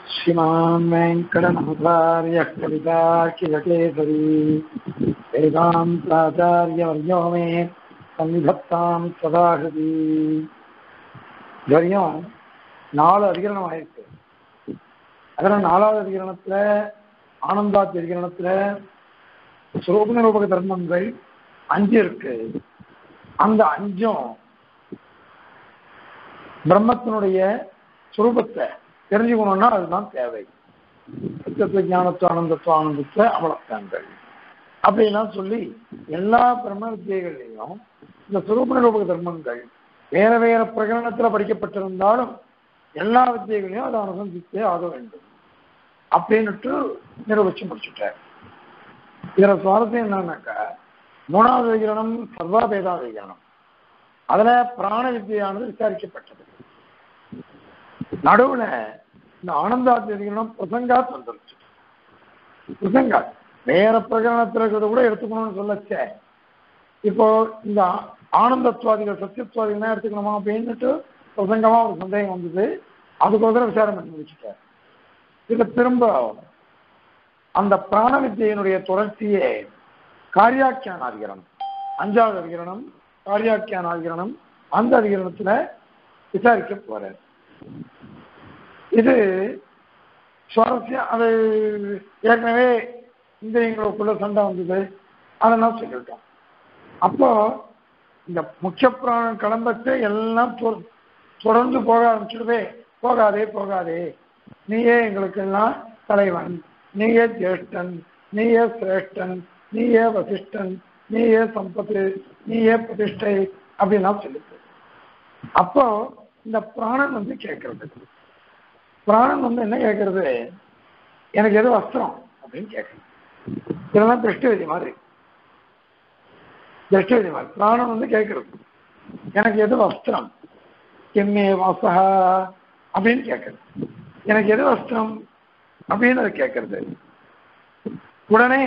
श्रीमान् वेङ्कटनाथार्यः कवितार्किलकेसरी वेदान्ताचार्यवर्यो मे சன்னிதத்தாம் சதாகிருதி வரையும் நாலு அதிகரணம் ஆயிருக்கு அதில் நாலாவது அதிகரணத்துல ஆனந்தாத் அதிகரணத்துல சுரூப நிரூபக தர்மங்கள் அஞ்சு இருக்கு அந்த அஞ்சும் பிரம்மத்தினுடைய சுரூபத்தை தெரிஞ்சுக்கணும்னா அதுதான் தேவை சத்தியத்துவ ஞானத்துவ ஆனந்தத்துவ ஆனந்தத்துவ அமலத்தாங்கள் அப்படின்லாம் சொல்லி எல்லா பிரம்ம வித்தியைகள்லையும் இந்த சுரூப நிரூபக தர்மங்கள் வேற வேற பிரகடனத்துல படிக்கப்பட்டிருந்தாலும் எல்லா வித்தியைகளையும் அதை அனுசந்தித்தே ஆக வேண்டும் அப்படின்னுட்டு நிரூபிச்சு முடிச்சுட்டார் இதுல சுவாரஸ்யம் என்னன்னாக்கா மூணாவது விகிரணம் சர்வாபேதா விகிரணம் அதுல பிராண வித்தியானது விசாரிக்கப்பட்டது நடுவுல இந்த ஆனந்தாத் விகிரணம் பிரசங்காத் வந்துருச்சு பிரசங்காத் வேற பிரகடனத்தில் இருக்கிறத கூட எடுத்துக்கணும்னு சொல்லச்சே இப்போ இந்த ஆனந்தத்துவாதிகள் சத்தியத்துவாதிகள் எடுத்துக்கணுமா அப்படின்னுட்டு பிரசங்கமா ஒரு சந்தேகம் வந்தது அதுக்கோசரம் விசாரம் பண்ணி முடிச்சுட்டார் இதுல திரும்ப அந்த பிராண வித்தியினுடைய தொடர்ச்சியே காரியாக்கியான அதிகரணம் அஞ்சாவது அதிகரணம் காரியாக்கியான அதிகரணம் அந்த அதிகரணத்துல விசாரிக்க போறார் இது சுவாரஸ்யம் அது ஏற்கனவே இந்திரியங்களுக்குள்ள சண்டை வந்தது அதெல்லாம் சொல்லிவிட்டோம் அப்போ இந்த முக்கிய பிராணம் கிளம்பத்தை எல்லாம் தொடர்ந்து போக ஆரம்பிச்சுடுவே போகாதே போகாதே நீயே எங்களுக்கெல்லாம் தலைவன் நீயே ஜேஷ்டன் நீயே சிரேஷ்டன் நீயே வசிஷ்டன் நீயே சம்பத்து நீயே பிரதிஷ்டை அப்படின்லாம் சொல்லுது அப்போ இந்த பிராணன் வந்து கேட்கறது பிராணன் வந்து என்ன கேட்கறது எனக்கு எது வஸ்திரம் அப்படின்னு கேட்கறது இதெல்லாம் திருஷ்டவிதி மாதிரி திருஷ்டவிதி மாதிரி பிராணம் வந்து கேட்கறது எனக்கு எது வஸ்திரம் எம்ஏ வாசகா அப்படின்னு கேட்கறது எனக்கு எது வஸ்திரம் அப்படின்னு அது கேட்கறது உடனே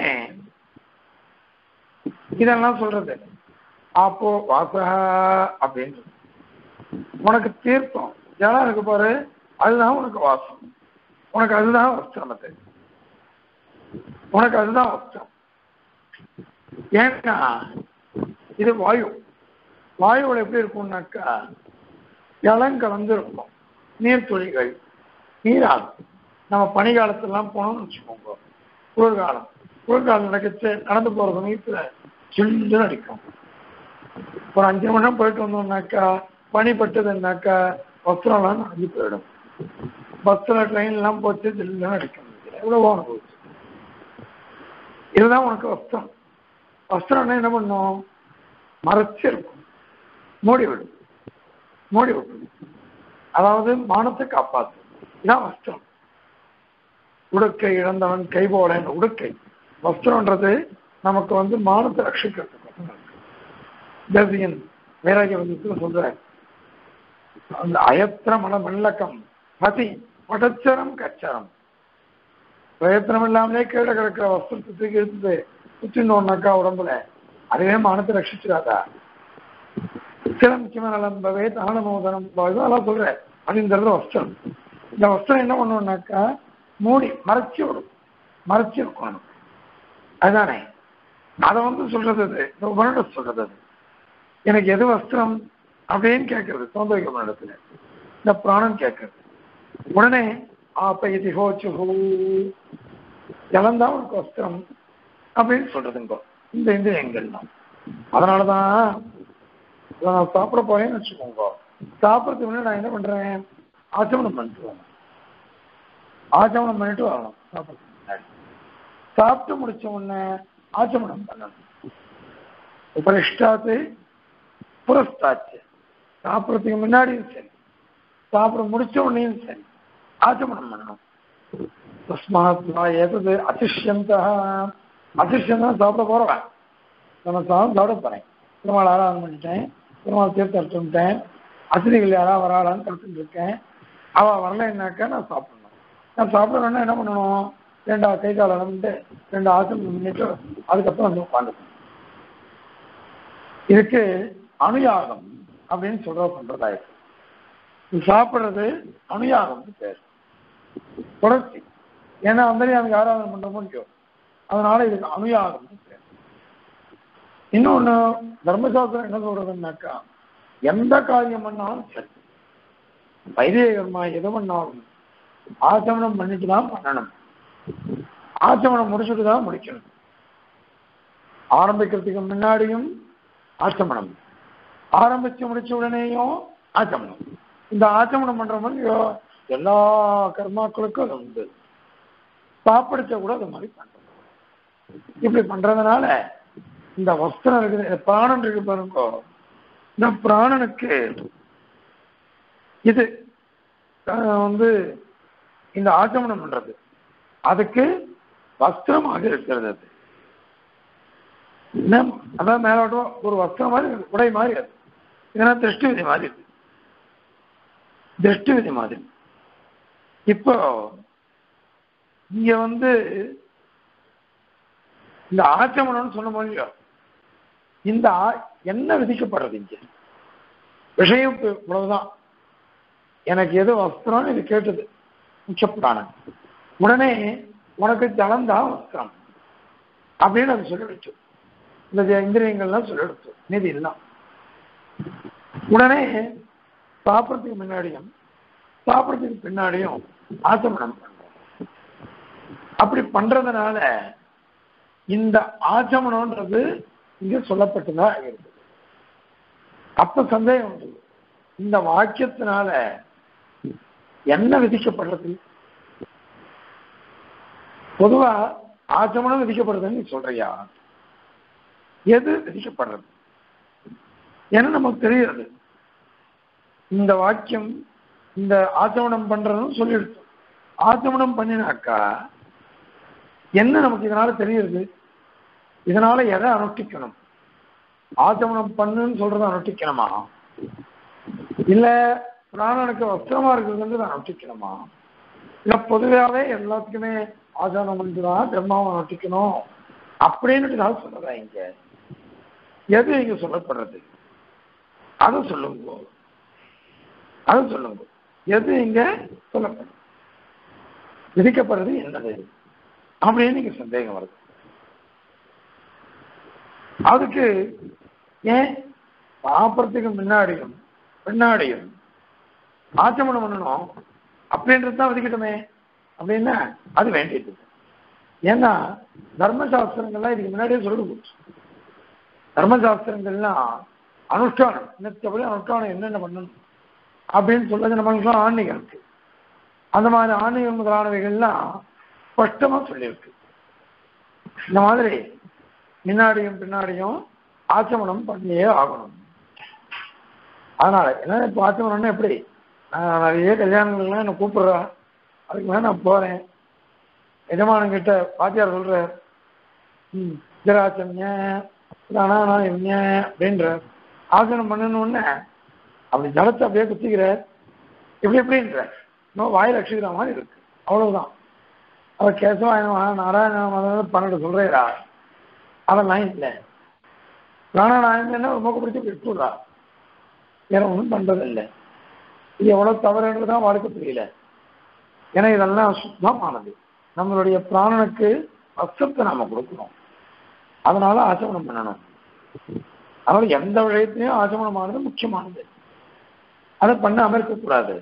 இதெல்லாம் சொல்றது அப்போ வாசகா அப்படின்னு உனக்கு தீர்த்தம் ஜலம் இருக்கு பாரு அதுதான் உனக்கு வாசம் உனக்கு அதுதான் வஸ்திரம் அது உனக்கு அதுதான் வஸ்திரம் ஏன்னா இது வாயு வாயுவில் எப்படி இருக்கும்னாக்கா ஜலம் கலந்து இருக்கும் நீர்த்துளிகள் நீரால் நம்ம பனிகாலத்திலாம் போனோம்னு வச்சுக்கோங்க குளிர்காலம் குளிர்காலம் நடக்கச்சு நடந்து போகிற சமயத்தில் சில்லுன்னு அடிக்கும் ஒரு அஞ்சு மணி நேரம் போயிட்டு வந்தோம்னாக்கா பனி பட்டதுன்னாக்கா வஸ்திரம்லாம் நனைஞ்சு போயிடும் பஸ்ஸில் ட்ரெயின்லாம் போச்சு ஜில்லுன்னு அடிக்கும் எவ்வளவோ அனுபவிச்சு இதுதான் உனக்கு வஸ்திரம் வஸ்திரம்னா என்ன பண்ணும் மறைச்சு இருக்கும் மூடி விடும் மூடி விடும் அதாவது மானத்தை காப்பாற்றும் இதான் வஸ்திரம் உடுக்கை இழந்தவன் கை போல உடுக்கை வஸ்திரம்ன்றது நமக்கு வந்து மானத்தை ரட்சிக்கிறதுக்கு தேசியன் வேறாஜி வந்து சொல்ற அந்த அயத்திர மன மல்லக்கம் பதி படச்சரம் கச்சரம் பிரயத்தனம் இல்லாமலே கீழே கிடக்கிற வஸ்திரத்தை தூக்கி எடுத்து சுற்றினோம்னாக்கா உடம்புல அதுவே மானத்தை ரட்சிச்சிடாதா சிலம் கிமநலம்பவே தானமோதனம் அதெல்லாம் சொல்றேன் அப்படின்றது வஸ்திரம் இந்த வஸ்திரம் என்ன பண்ணுவோம்னாக்கா மூடி மறைச்சி விடும் மறைச்சி இருக்கும் அதுதானே அதை வந்து சொல்றது அது இந்த உபனிட சொல்றது அது எனக்கு எது வஸ்திரம் அப்படின்னு கேட்கறது சௌந்தரிக உபனிடத்துல இந்த பிராணம் கேட்கறது உடனே ஆப்ப இது ஹோச்சுஹூ ஜலந்தான் உனக்கு வஸ்திரம் அப்படின்னு சொல்றதுங்க இந்த இந்திரியங்கள் தான் அதனாலதான் நான் சாப்பிட போறேன்னு வச்சுக்கோங்க சாப்பிட்றதுக்கு முன்னாடி நான் என்ன பண்றேன் ஆச்சமனம் பண்ணிட்டு வரணும் ஆச்சமனம் பண்ணிட்டு வரணும் சாப்பிட்றதுக்கு முன்னாடி சாப்பிட்டு முடிச்ச உடனே ஆச்சமனம் பண்ணணும் உபரிஷ்டாத்து புரஸ்தாச்சு சாப்பிட்றதுக்கு முன்னாடியும் சரி சாப்பிட முடிச்ச உடனேயும் சரி ஆச்சமனம் பண்ணணும் தஸ்மாத் ஏதது அதிஷ்யந்த அதிஷ்யம் தான் சாப்பிட போறவன் நம்ம சாதம் சாப்பிட போறேன் பெருமாள் ஆராதனை பண்ணிட்டேன் பெருமாள் தீர்த்தம் எடுத்துட்டேன் அசிதிகள் யாராவது வராளான்னு கற்றுட்டு இருக்கேன் அவள் வரலைன்னாக்கா நான் சாப்பிடணும் நான் சாப்பிடணும்னா என்ன பண்ணணும் ரெண்டு கை கால வந்து ரெண்டு ஆசனம் பண்ணிட்டு அதுக்கப்புறம் வந்து உட்காந்துக்கணும் இதுக்கு அனுயாகம் அப்படின்னு சொல்ற சம்பிரதாயம் இது சாப்பிட்றது அனுயாகம் பேர் தொடர்ச்சி ஏன்னா அந்தரியாமுக்கு ஆராதனை பண்றோமோ இல்லையோ அதனால இதுக்கு அனுயாகம் இன்னொன்னு தர்மசாஸ்திரம் என்ன சொல்றதுன்னாக்கா எந்த காரியம் பண்ணாலும் சரி வைதிக கர்மா எது பண்ணாலும் ஆச்சமனம் பண்ணிட்டு தான் பண்ணணும் ஆச்சமனம் முடிச்சுட்டு தான் முடிக்கணும் ஆரம்பிக்கிறதுக்கு முன்னாடியும் ஆச்சமனம் ஆரம்பிச்சு முடிச்ச உடனேயும் ஆச்சமனம் இந்த ஆச்சமனம் பண்ற மாதிரி எல்லா கர்மாக்களுக்கும் அது உண்டு சாப்பிடுச்ச கூட அது மாதிரி பண்றோம் இப்படி பண்றதுனால இந்த வஸ்திரம் இருக்குது இந்த பிராணன் இருக்கு பாருங்க இந்த பிராணனுக்கு இது அஹ், வந்து இந்த ஆச்சமனம் பண்றது அதுக்கு வஸ்திரமாக இருக்கிறது அது என்ன, அதான் மேலோட்டம் ஒரு வஸ்திரம் மாதிரி இருக்கு, உடை மாதிரி அது இதெல்லாம் திருஷ்டி விதி மாதிரி இருக்கு திருஷ்டி விதி மாதிரி இப்போ இங்க வந்து இந்த ஆச்சமனம்னு சொன்ன மொழியோ இந்த ஆ- என்ன விதிக்கப்படுறது இங்க விஷயம் இப்ப இவ்வளவுதான் எனக்கு எது வஸ்திரம்னு இது கேட்டது முச்சப்புராணன் உடனே உனக்கு ஜலந்தான் வஸ்திரம் அப்படின்னு அது சொல்லிடுச்சு இந்த ஜ- இந்திரியங்கள்லாம் சொல்லிடுச்சு நிதி எல்லாம் உடனே சாப்பிட்றதுக்கு முன்னாடியும் சாப்பிட்றதுக்கு பின்னாடியும் ஆச்சமனம் பண்றோம் அப்படி பண்றதுனால இந்த ஆச்சமனம்ன்றது இங்க சொல்லப்பட்டுதா இருக்குது அப்ப சந்தேகம் உண்டு இந்த வாக்கியத்தினால என்ன விதிக்கப்படுறது பொதுவா ஆச்சமனம் விதிக்கப்படுதுன்னு நீ சொல்றியா எது விதிக்கப்படுறது ஏன்னா நமக்கு தெரியாது இந்த வாக்கியம் இந்த ஆச்சமனம் பண்றதுன்னு சொல்லிடுச்சு ஆச்சமனம் பண்ணினாக்கா என்ன நமக்கு இதனால தெரியுது இதனால எதை அனுஷ்டிக்கணும் ஆச்சமனம் பண்ணுன்னு சொல்றதை அனுஷ்டிக்கணுமா இல்ல பிராணனுக்கு வஸ்திரமா இருக்கிறது அனுஷ்டிக்கணுமா இல்ல பொதுவாகவே எல்லாத்துக்குமே ஆச்சாரம் பண்ணிட்டு தான் பிரம்மாவை அனுஷ்டிக்கணும் அப்படின்னு நான் சொல்றதா இங்க எது இங்க சொல்லப்படுறது அதை சொல்லுங்க அதை சொல்லுங்க எது இங்க சொல்லப்படுறது விதிக்கப்படுறது என்னது அப்படின்னு இங்க சந்தேகம் வருது அதுக்கு ஏன் சாப்பிட்றதுக்கு முன்னாடியும் பின்னாடியும் ஆச்சமனம் பண்ணணும் அப்படின்றது தான் விதிக்கட்டுமே அப்படின்னா அது வேண்டியது ஏன்னா தர்மசாஸ்திரங்கள்லாம் இதுக்கு முன்னாடியே சொல்லி போச்சு தர்மசாஸ்திரங்கள்லாம் அனுஷ்டானம் நித்தபடி அனுஷ்டானம் என்னென்ன பண்ணணும் அப்படின்னு சொல்றது நம்மளுக்குலாம் ஆன்மீகம் இருக்கு அந்த மாதிரி ஆன்மீகம் முதலானவைகள்லாம் ஸ்பஷ்டமா சொல்லியிருக்கு இந்த மாதிரி முன்னாடியும் பின்னாடியும் ஆச்சமனம் பண்ணியே ஆகணும் அதனால என்ன இப்போ ஆச்சமனம்னா எப்படி நான் நிறைய கல்யாணங்கள்லாம் என்னை கூப்பிடுறா அதுக்கு மேலே நான் போறேன் எஜமானங்கிட்ட பாத்தியார் சொல்ற ம் ஜராச்சம்ய அனானா என்ன அப்படின்ற ஆசனம் பண்ணணும்னு அப்படி ஜலத்தை அப்படியே குத்திக்கிற இப்படி எப்படின்ற இன்னும் வாயில் அடிச்சுக்கிற மாதிரி இருக்கு அவ்வளவுதான் அவர் கேசவாயனமா நாராயண பன்னெண்டு சொல்றேரா அதெல்லாம் இல்லை பிராணாயணம் ரொம்ப பிடிச்சி விட்டுடுறா வேற ஒன்றும் பண்றது இல்லை இது எவ்வளவு தவறுன்றதுதான் வாழ்க்கை புரியல ஏன்னா இதெல்லாம் சுத்தமானது நம்மளுடைய பிராணனுக்கு வஸ்திரத்தை நாம கொடுக்கணும் அதனால ஆச்சமனம் பண்ணணும் அதனால எந்த விஷயத்திலையும் ஆச்சமனமானது முக்கியமானது அதை பண்ணாம இருக்கக்கூடாது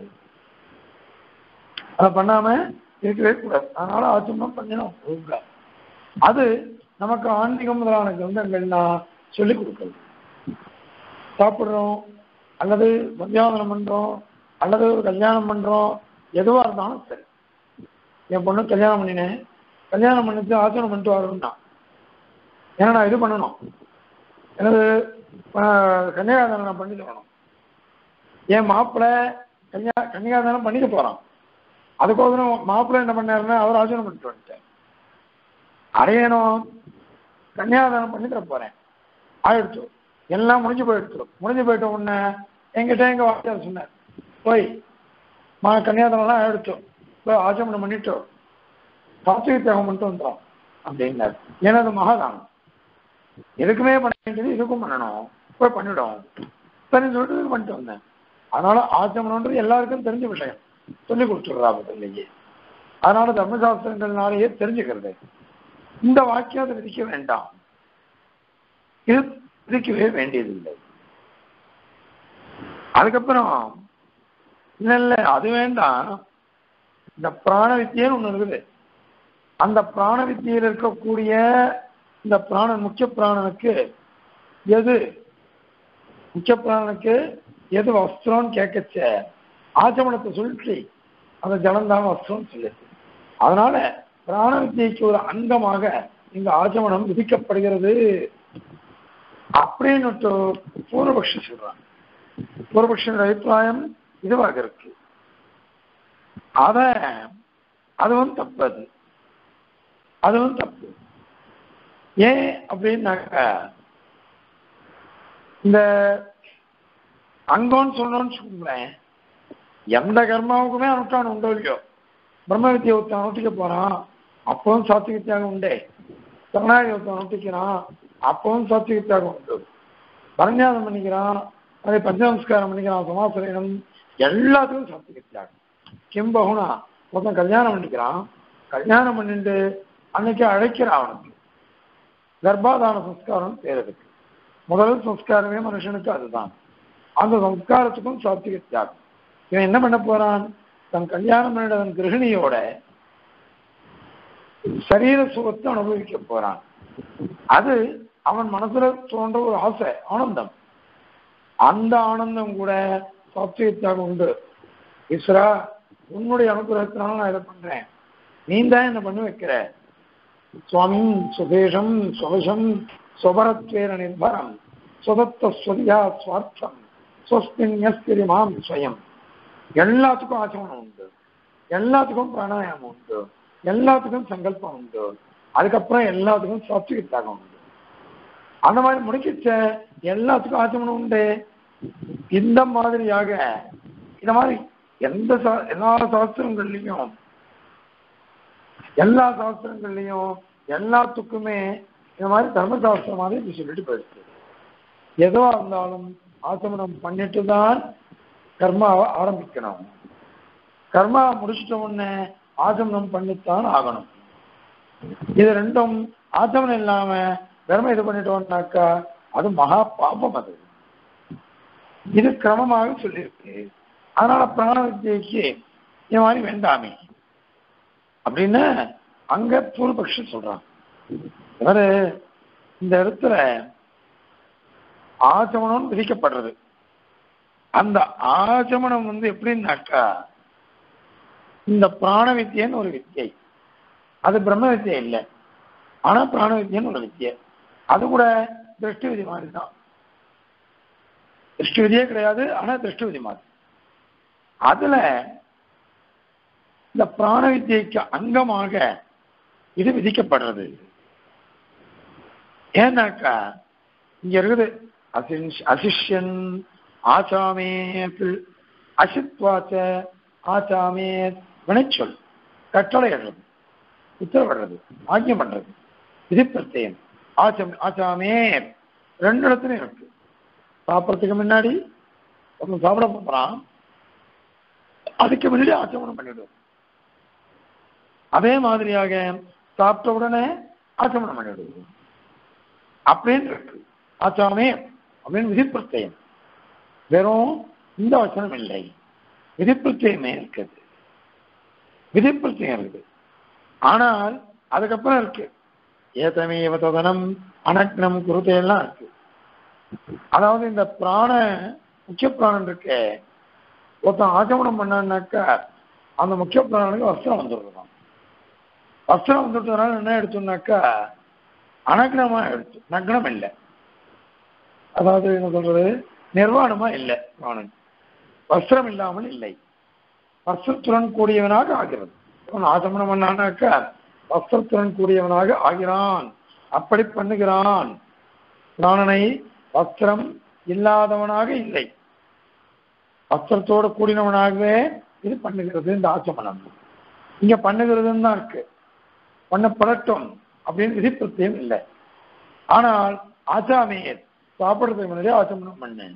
அதை பண்ணாம இருக்கவே கூடாது அதனால ஆச்சமனம் பண்ணணும் ஒழுங்கா. அது நமக்கு ஆன்மீகம் முதலான கிரந்தங்கள்லாம் சொல்லிக் கொடுக்குறது சாப்பிடுறோம் அல்லது மத்தியானம் பண்றோம் அல்லது ஒரு கல்யாணம் பண்றோம் எதுவா இருந்தாலும் சரி என் பொண்ணு கல்யாணம் பண்ணினேன் கல்யாணம் பண்ணிட்டு ஆச்சரணம் பண்ணிட்டு வரணும்னா ஏன்னா நான் இது பண்ணணும் எனது ஆஹ், கன்னிகாதானம் நான் பண்ணிட்டு வரணும் என் மாப்பிள்ளை கன்னியா கன்னிகாதானம் பண்ணிட்டு போறான் அதுக்கோசரம் மாப்பிள்ளை என்ன பண்ணாருன்னா அவர் ஆச்சரணம் பண்ணிட்டு வந்துட்டார் அடையணும் கன்னியாதானம் பண்ணி தர போறேன் ஆயிடுச்சு எல்லாம் முடிஞ்சு போயிடுச்சு முடிஞ்சு போயிட்ட உடனே எங்கிட்ட எங்க வாத்தியார் சொன்னார் போய் மா கன்னியாதானம்லாம் ஆயிடுச்சு போய் ஆச்சமனம் பண்ணிட்டு சாத்விக தியாகம் பண்ணிட்டு வந்துடும் அப்படின்னாரு ஏன்னா அது மகாதானம் எதுக்குமே பண்ண வேண்டியது இதுக்கும் பண்ணணும் போய் பண்ணிவிடும் சரின்னு சொல்லிட்டு இது பண்ணிட்டு வந்தேன் அதனால ஆச்சமனம்ன்றது எல்லாருக்கும் தெரிஞ்ச விஷயம் சொல்லி கொடுத்துடுறா இல்லையே அதனால தர்மசாஸ்திரங்கள்னாலேயே தெரிஞ்சுக்கிறது இந்த வாக்கியம் அதை விதிக்க வேண்டாம் இது விதிக்கவே வேண்டியதில்லை அதுக்கப்புறம் இல்ல இல்ல அது வேண்டாம் இந்த பிராண வித்தியன்னு ஒண்ணு இருக்குது அந்த பிராண வித்தியில் இருக்கக்கூடிய இந்த பிராணன் முக்கிய பிராணனுக்கு எது முக்கிய பிராணனுக்கு எது வஸ்திரம்னு கேட்கச்ச ஆச்சமனத்தை சொல்லிட்டு அந்த ஜலந்தான் வஸ்திரம் சொல்லுது அதனால பிராண வித்தியைக்கு ஒரு அங்கமாக இங்க ஆச்சமனம் விதிக்கப்படுகிறது அப்படின்னு பூர்வபக்ஷி சொல்றாங்க பூர்வபக்ஷனுடைய அபிப்பிராயம் இதுவாக இருக்கு அத அதுவும் தப்பு அது அதுவும் தப்பு ஏன் அப்படின்னாக்க இந்த அங்கம்னு சொல்லணும்னு சொல்லுங்களேன் எந்த கர்மாவுக்குமே அனுஷ்டானம் உண்டோ இல்லையோ பிரம்ம வித்தியை ஒருத்தன் அனுஷ்டிக்க போறான் அப்பவும் சாத்விக தியாகம் உண்டே சரணாகி ஒருத்தன் அனுஷ்டிக்கிறான் அப்பவும் சாத்விக தியாகம் உண்டு பரஞ்சாதம் பண்ணிக்கிறான் அதே பஞ்சநமஸ்காரம் பண்ணிக்கிறான் சமாசனம் எல்லாத்துக்கும் சாத்விக தியாகம் கிம்பகுனா ஒருத்தன் கல்யாணம் பண்ணிக்கிறான் கல்யாணம் பண்ணிட்டு அன்னைக்கு அழைக்கிறான் அவனுக்கு கர்ப்பாதான சம்ஸ்காரம் பேர் இருக்கு முதல் சம்ஸ்காரமே மனுஷனுக்கு அதுதான் அந்த சம்ஸ்காரத்துக்கும் சாத்விக தியாகம் இவன் என்ன பண்ண போறான் தன் கல்யாணம் பண்ணிடவன் கிரகிணியோட சரீர சுகத்தை அனுபவிக்க போறான் அது அவன் மனசுல தோன்ற ஒரு ஆசை ஆனந்தம் அந்த ஆனந்தம் கூட சாத்விக தியாகம் உண்டு ஈஸ்வரா உன்னுடைய அனுகிரகத்தினால நான் இதை பண்றேன் நீ தான் என்ன பண்ணி வைக்கிற சுவாமி சுதேஷம் சுவசம் சுவரத்வேர நிர்பரம் சுதத்த ஸ்வதியா சுவார்த்தம் ஸ்வஸ்தின்யஸ்திரி மாம் ஸ்வயம் எல்லாத்துக்கும் ஆச்சமனம் உண்டு எல்லாத்துக்கும் பிராணாயாமம் உண்டு எல்லாத்துக்கும் சங்கல்பம் உண்டு அதுக்கப்புறம் எல்லாத்துக்கும் சாத்விக தியாகம் உண்டு அந்த மாதிரி முடிக்கிச்ச எல்லாத்துக்கும் ஆச்சமனம் உண்டு இந்த மாதிரியாக இந்த மாதிரி எந்த சா- எல்லா சாஸ்திரங்கள்லையும் எல்லா சாஸ்திரங்கள்லையும் எல்லாத்துக்குமே இந்த மாதிரி தர்மசாஸ்திரம் மாதிரி இது சொல்லிட்டு போயிடுச்சு எதுவா இருந்தாலும் ஆசமனம் பண்ணிட்டு தான் கர்மாவை ஆரம்பிக்கணும் கர்மா முடிச்சிட்ட உடனே ஆசமனம் பண்ணித்தான் ஆகணும் இது ரெண்டும் ஆசமனம் இல்லாம கர்மம் இது பண்ணிட்டோம்னாக்கா அது மகா பாபம் அது இது கிரமமாக சொல்லியிருக்கு அதனால பிராண வித்தியைக்கு இந்த மாதிரி வேண்டாமே அப்படின்னு அங்க பூர்வபக்ஷி சொல்றான் இவரு இந்த இடத்துல ஆச்சமனம் விதிக்கப்படுறது அந்த ஆச்சமனம் வந்து எப்படின்னாக்கா இந்த பிராண வித்தியன்னு ஒரு வித்தியை அது பிரம்ம வித்தியை இல்லை ஆனா பிராண வித்தியன்னு ஒரு வித்தியை அது கூட திருஷ்டி விதி மாதிரி தான் திருஷ்டி விதியே கிடையாது ஆனா திருஷ்டி விதி மாதிரி அதுல இந்த பிராண வித்தியைக்கு அங்கமாக இது விதிக்கப்படுறது ஏன்னாக்கா இங்க இருக்குது அசிஷ் அசிஷ்யன் ஆச்சாமேத் அசித்வாச்ச ஆச்சாமேத் வினைச்சொல் கட்டளை இடுறது உத்தரவிடுறது ஆக்கியம் பண்றது விதி பிரத்யம் ஆச்சம் ஆச்சாமே ரெண்டு இடத்துலையும் இருக்கு சாப்பிட்றதுக்கு முன்னாடி ஒருத்தன் சாப்பிட போறான் அதுக்கு முன்னாடி ஆச்சமனம் பண்ணிவிடும் அதே மாதிரியாக சாப்பிட்ட உடனே ஆச்சமனம் பண்ணிவிடுவது அப்படின்னு இருக்கு ஆச்சாமே அப்படின்னு விதிப்பிரத்தியம் வெறும் இந்த வசனம் இல்லை விதிப்பிரத்தியமே இருக்குது விதிப்பிரத்தியம் இருக்குது ஆனால் அதுக்கப்புறம் இருக்கு ஏதமேவ ததனம் அனக்னம் குருத்தை எல்லாம் இருக்கு அதாவது இந்த பிராண முக்கிய பிராணன் இருக்கே ஒருத்தன் ஆச்சமனம் பண்ணான்னாக்கா அந்த முக்கிய பிராணனுக்கு வஸ்திரம் வந்துடுறான் வஸ்திரம் வந்துட்டதுனால என்ன எடுத்தோம்னாக்கா அனக்னமா எடுத்து நக்னம் இல்லை அதாவது என்ன சொல்றது நிர்வாணமா இல்லை பிராணன் வஸ்திரம் இல்லாமல் இல்லை வஸ்திரத்துடன் கூடியவனாக ஆகிறது அவன் ஆசமனம் பண்ணானாக்கா வஸ்திரத்துடன் கூடியவனாக ஆகிறான் அப்படி பண்ணுகிறான் பிராணனை வஸ்திரம் இல்லாதவனாக இல்லை வஸ்திரத்தோடு கூடினவனாகவே இது பண்ணுகிறது இந்த ஆச்சமனம் இங்க பண்ணுகிறதுன்னு தான் இருக்கு பண்ணப்படட்டும் அப்படின்னு விதிப்பிரத்தியம் இல்லை ஆனால் ஆச்சாமையே சாப்பிட்றதுக்கு முன்னாடி ஆச்சமனம் பண்ணேன்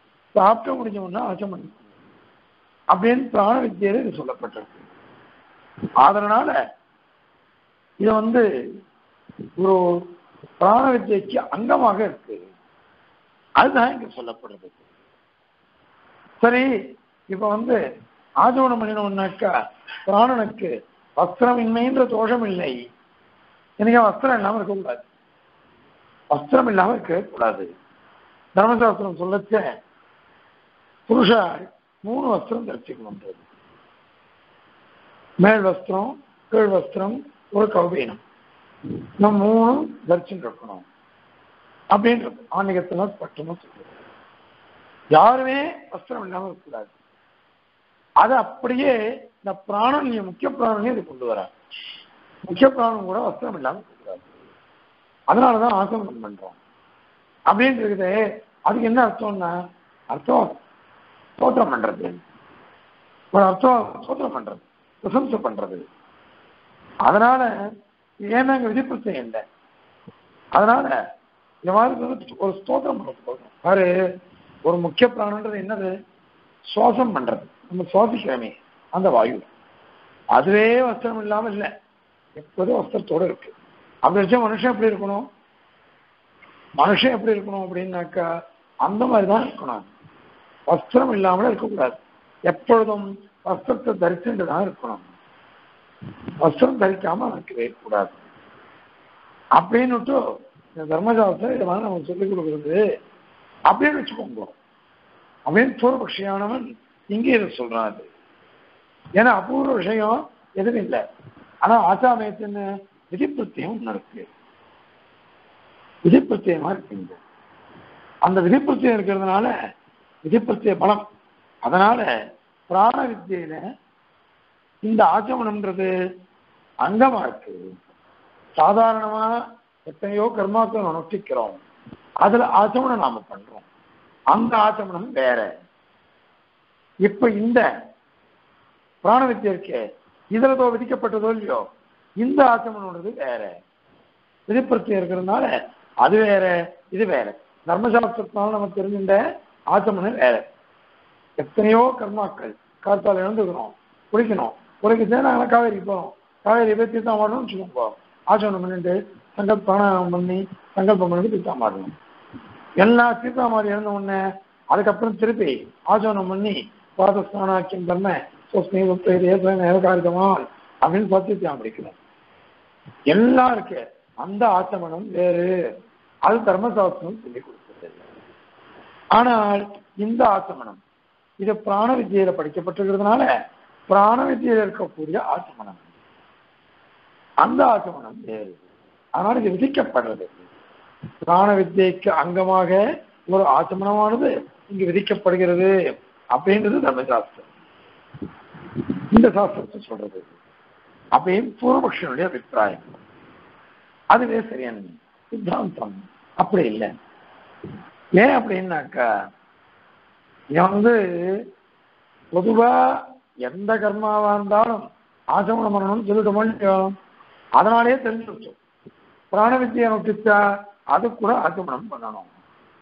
சாப்பிட்டு முடிஞ்ச உடனே ஆச்சமனம் பண்ணு. அப்படின்னு பிராண வித்தியில இது சொல்லப்பட்டிருக்கு அதனால இது வந்து ஒரு பிராண வித்யைக்கு அங்கமாக இருக்கு அதுதான் இங்க சொல்லப்படுறது சரி இப்ப வந்து ஆஜோனம் பண்ணினோம்னாக்கா பிராணனுக்கு வஸ்திரமின்மைன்ற தோஷம் இல்லை எனக்கு வஸ்திரம் இல்லாம இருக்கக்கூடாது வஸ்திரம் இல்லாம இருக்கக்கூடாது தர்மசாஸ்திரம் சொல்லச்ச புருஷா மூணு வஸ்திரம் தரிச்சுக்கணுன்றது மேல் வஸ்திரம் கீழ் வஸ்திரம் ஒரு கௌபீனம் நம்ம மூணும் தரிச்சுட்டு இருக்கணும் அப்படின்றது ஆன்மீகத்துல பட்டமா சொல்றது யாருமே வஸ்திரம் இல்லாம இருக்கக்கூடாது அது அப்படியே இந்த பிராணனிய முக்கிய பிராணனையும் இது கொண்டு வர முக்கிய பிராணம் கூட வஸ்திரம் இல்லாம இருக்கக்கூடாது அதனாலதான் ஆசமனம் பண்றோம் அப்படின்னு இருக்குது அதுக்கு என்ன அர்த்தம்னா அர்த்தம் ஸ்தோத்திரம் பண்றது ஒரு அர்த்தம் ஸ்தோத்திரம் பண்றது பிரசம்சை பண்றது அதனால ஏன்னா இங்க விதிப்பிரச்சனை இல்லை அதனால இந்த மாதிரி வந்து ஒரு ஸ்தோத்திரம் பண்றது போதும் பாரு ஒரு முக்கிய பிராணன்றது என்னது சுவாசம் பண்றது நம்ம சுவாசிக்கிறோமே அந்த வாயு அதுவே வஸ்திரம் இல்லாம இல்லை எப்போதும் வஸ்திரத்தோட இருக்கு அப்படி வச்சா மனுஷன் எப்படி இருக்கணும் மனுஷன் எப்படி இருக்கணும் அப்படின்னாக்கா அந்த மாதிரி தான் இருக்கணும் வஸ்திரம் இல்லாமல் இருக்கக்கூடாது எப்பொழுதும் வஸ்திரத்தை தரிச்சுட்டு தான் இருக்கணும் வஸ்திரம் தரிக்காம இருக்கவே கூடாது அப்படின்னுட்டு இந்த தர்மசாஸ்திரம் இதை வந்து நமக்கு சொல்லிக் கொடுக்குறது அப்படின்னு வச்சுக்கோங்க அப்படின்னு பூர்வபக்ஷியானவன் இங்கே இதை சொல்றாரு ஏன்னா அபூர்வ விஷயம் எதுவும் இல்லை ஆனா ஆச்சாமயத்தின் விதிப்பிரத்தியம் ஒன்று இருக்கு விதிப்பிரத்தியமா இருக்குங்க அந்த விதிப்பிரத்தியம் இருக்கிறதுனால விதிப்பிரத்திய பலம் அதனால பிராண வித்தியில இந்த ஆச்சமனம்ன்றது அங்கமா இருக்கு சாதாரணமா எத்தனையோ கர்மாக்கள் அனுஷ்டிக்கிறோம் அதுல ஆச்சமனம் நாம பண்றோம் அந்த ஆச்சமனம் வேற இப்ப இந்த பிராண வித்தியை இருக்கே இதுல தோ விதிக்கப்பட்டதோ இல்லையோ இந்த ஆச்சமனம்ன்றது வேற விதிப்பிரத்தியம் இருக்கிறதுனால அது வேற இது வேற தர்மசாஸ்திரத்தினால நம்ம தெரிஞ்சின்ற ஆச்சமனம் வேற எத்தனையோ கர்மாக்கள் காத்தால எழுந்துக்கிறோம் குளிக்கணும் குளிக்கிச்சே நாங்கள் காவேரி போகிறோம் காவேரி போய் தீர்த்தம் ஆடணும்னு வச்சுக்கோங்க ஆச்சமனம் பண்ணிட்டு சங்கல்ப பிராணாயாமம் பண்ணி சங்கல்பம் பண்ணிட்டு தீர்த்தம் ஆடணும் எல்லா தீர்த்தம் ஆடி எழுந்த உடனே அதுக்கப்புறம் திருப்பி ஆச்சமனம் பண்ணி பாதஸ்தானாக்கியம் தர்ம சொஸ்மி ஏகாரிதமான் அப்படின்னு சத்தியத்தியம் படிக்கணும் எல்லாம் இருக்கு அந்த ஆச்சமனம் வேறு அது தர்மசாஸ்திரம் சொல்லி கொடுத்தது ஆனால் இந்த ஆச்சமனம் இது பிராண வித்தியில படிக்கப்பட்டிருக்கிறதுனால பிராண வித்தியில இருக்கக்கூடிய ஆச்சமனம் அந்த ஆச்சமனம் வேறு அதனால இது விதிக்கப்படுறது பிராண வித்தியைக்கு அங்கமாக ஒரு ஆச்சமனமானது இங்கு விதிக்கப்படுகிறது அப்படின்றது தர்மசாஸ்திரம் இந்த சாஸ்திரத்தை சொல்றது அப்படின்னு பூர்வபக்ஷனுடைய அபிப்பிராயம் அதுவே சரியான சித்தாந்தம் அப்படி இல்லை ஏன் அப்படின்னாக்கா இவன் வந்து பொதுவா எந்த கர்மாவா இருந்தாலும் ஆசமனம் பண்ணணும்னு சொல்லிட்டு முடியும் அதனாலேயே தெரிஞ்சு வச்சோம் பிராண வித்தியை நோட்டிச்சா அது கூட ஆசமனம் பண்ணணும்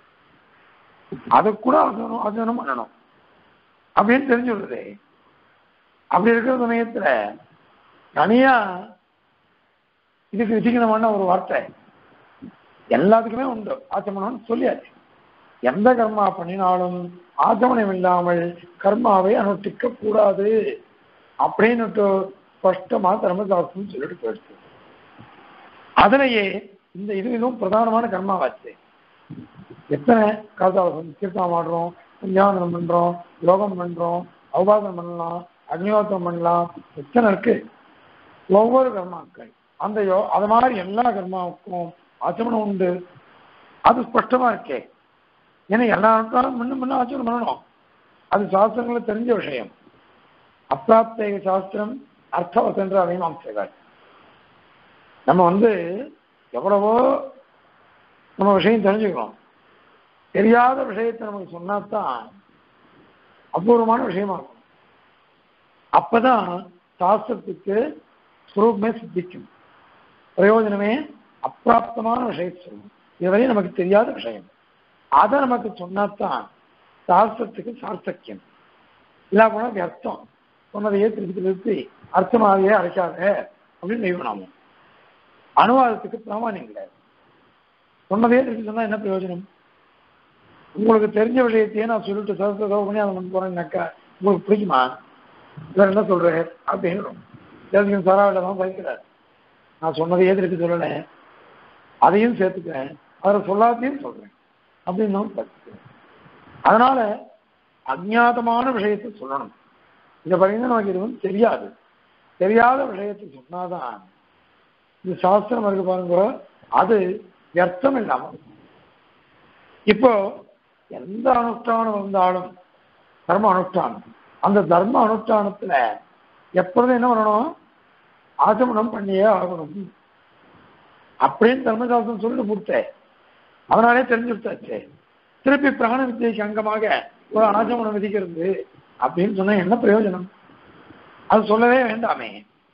அது கூட ஆசனம் ஆசனம் பண்ணணும் அப்படின்னு தெரிஞ்சு விடுதே அப்படி இருக்கிற சமயத்துல தனியா இதுக்கு விதிக்கணுமான ஒரு வார்த்தை எல்லாத்துக்குமே உண்டு ஆச்சமனம்னு சொல்லியாச்சு எந்த கர்மா பண்ணினாலும் ஆச்சமனம் இல்லாமல் கர்மாவை அனுஷ்டிக்க கூடாது அப்படின்னுட்டு ஸ்பஷ்டமா தர்மசாஸ்திரம் சொல்லிட்டு போயிடுச்சு அதுலயே இந்த இது இதுவும் பிரதானமான கர்மாவாச்சு எத்தனை காசாவசம் தீர்த்தம் ஆடுறோம் சந்தியாவந்தனம் பண்றோம் யோகம் பண்றோம் அவுபாசனம் பண்ணலாம் அக்னியோத்திரம் பண்ணலாம் எத்தனை இருக்கு ஒவ்வொரு கர்மாக்கள் அந்த யோ அது மாதிரி எல்லா கர்மாவுக்கும் ஆச்சமனம் உண்டு அது ஸ்பஷ்டமா இருக்கே ஏன்னா எல்லா நாட்களும் முன்ன முன்ன ஆச்சமனம் பண்ணணும் அது சாஸ்திரங்கள தெரிஞ்ச விஷயம் அப்பிராப்தேக சாஸ்திரம் அர்த்தவசன்ற அமீமாம்சைகள் நம்ம வந்து எவ்வளவோ நம்ம விஷயம் தெரிஞ்சுக்கிறோம் தெரியாத விஷயத்தை நமக்கு சொன்னாதான் அபூர்வமான விஷயமா இருக்கும் அப்பதான் சாஸ்திரத்துக்கு சுரூபமே சித்திக்கும் பிரயோஜனமே அப்பிராப்தமான விஷயத்தை சொல்லும் இதுவரை நமக்கு தெரியாத விஷயம் அதை நமக்கு சொன்னாதான் சாஸ்திரத்துக்கு சார்த்தக்கியம் இல்லா போனா வியர்த்தம் சொன்னதையே திருப்பி திருப்பி அர்த்தமாகவே அரைக்காத அப்படின்னு நியமனாமம் அனுவாதத்துக்கு பிராமணியம் கிடையாது சொன்னதே திருப்பி சொன்னா என்ன பிரயோஜனம் உங்களுக்கு தெரிஞ்ச விஷயத்தையே நான் சொல்லிட்டு சதத்தை சதவு பண்ணி அதை பண்ண போறேன்னாக்கா உங்களுக்கு பிடிக்குமா இவர் என்ன சொல்றாரு அப்படின்னு தெரிஞ்சுக்கணும் சராவில தான் பயக்கிறார் நான் சொன்னதையே திருப்பி சொல்லலை அதையும் சேர்த்துக்கிறேன் அதில் சொல்லாதையும் சொல்றேன் அப்படின்னு நான் படிச்சுக்கிறேன் அதனால அஜ்ஞாதமான விஷயத்தை சொல்லணும் இதை பார்த்தீங்கன்னா நமக்கு இது வந்து தெரியாது தெரியாத விஷயத்தை சொன்னாதான் இது சாஸ்திரம் இருக்கு பாருங்க அது வியர்த்தம் இல்லாம இருக்கும். இப்போ எந்த அனுஷ்டானம் வந்தாலும் தர்ம அனுஷ்டானம் அந்த தர்ம அனுஷ்டானத்துல எப்பொழுதும் என்ன பண்ணணும் ஆச்சமனம் பண்ணியே ஆகணும் அப்படின்னு தர்மசாஸ்திரம் சொல்லி கொடுத்தேன் அதனாலே தெரிஞ்சு விட்டாச்சு திருப்பி பிராண வித்தியைக்கு அங்கமாக ஒரு ஆச்சமனம் விதிக்கிறது அப்படின்னு சொன்னா என்ன பிரயோஜனம் அது சொல்லவே வேண்டாமே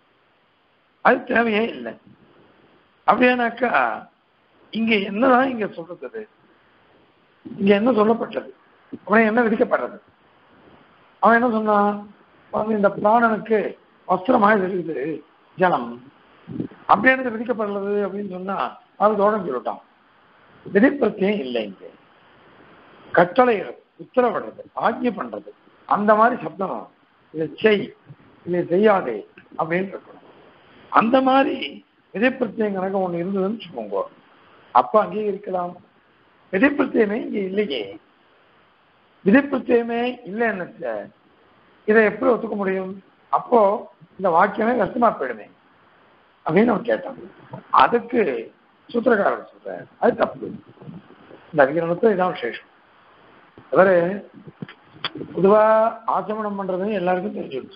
அது தேவையே இல்லை அப்படியானாக்கா இங்க என்னதான் இங்க சொல்றது இங்க என்ன சொல்லப்பட்டது அவன் என்ன விதிக்கப்பட்டது அவன் என்ன சொன்னான் வந்து இந்த பிராணனுக்கு வஸ்திரமாக இருக்குது ஜலம் அப்படின்னு விதிக்கப்படுறது அப்படின்னு சொன்னா அது தோடம் சொல்லிட்டான் விதிப்பிரத்தியம் இல்லை இங்க கட்டளைகள் உத்தரவிடுறது ஆஜ்ஞை பண்றது அந்த மாதிரி சப்தம் இதை செய் இதை செய்யாதே அப்படின்னு இருக்கணும் அந்த மாதிரி விதைப்பிரத்தியம் கணக்கு ஒண்ணு இருந்ததுன்னு வச்சுக்கோங்க அப்ப அங்கேயே இருக்கலாம் விதைப்பிரத்தியமே இங்க இல்லையே விதைப்பிரத்தியமே இல்லைன்னு இதை எப்படி ஒத்துக்க முடியும் அப்போ இந்த வாக்கியமே கஷ்டமா போயிடுமே அப்படின்னு அவன் கேட்டான் அதுக்கு சூத்திரக்காரர் சொல்றார் அது தப்பு இந்த அதிகரணத்துல இதான் விசேஷம் அவரு பொதுவா ஆச்சமனம் பண்றதுன்னு எல்லாருக்கும் தெரிஞ்சிருச்சு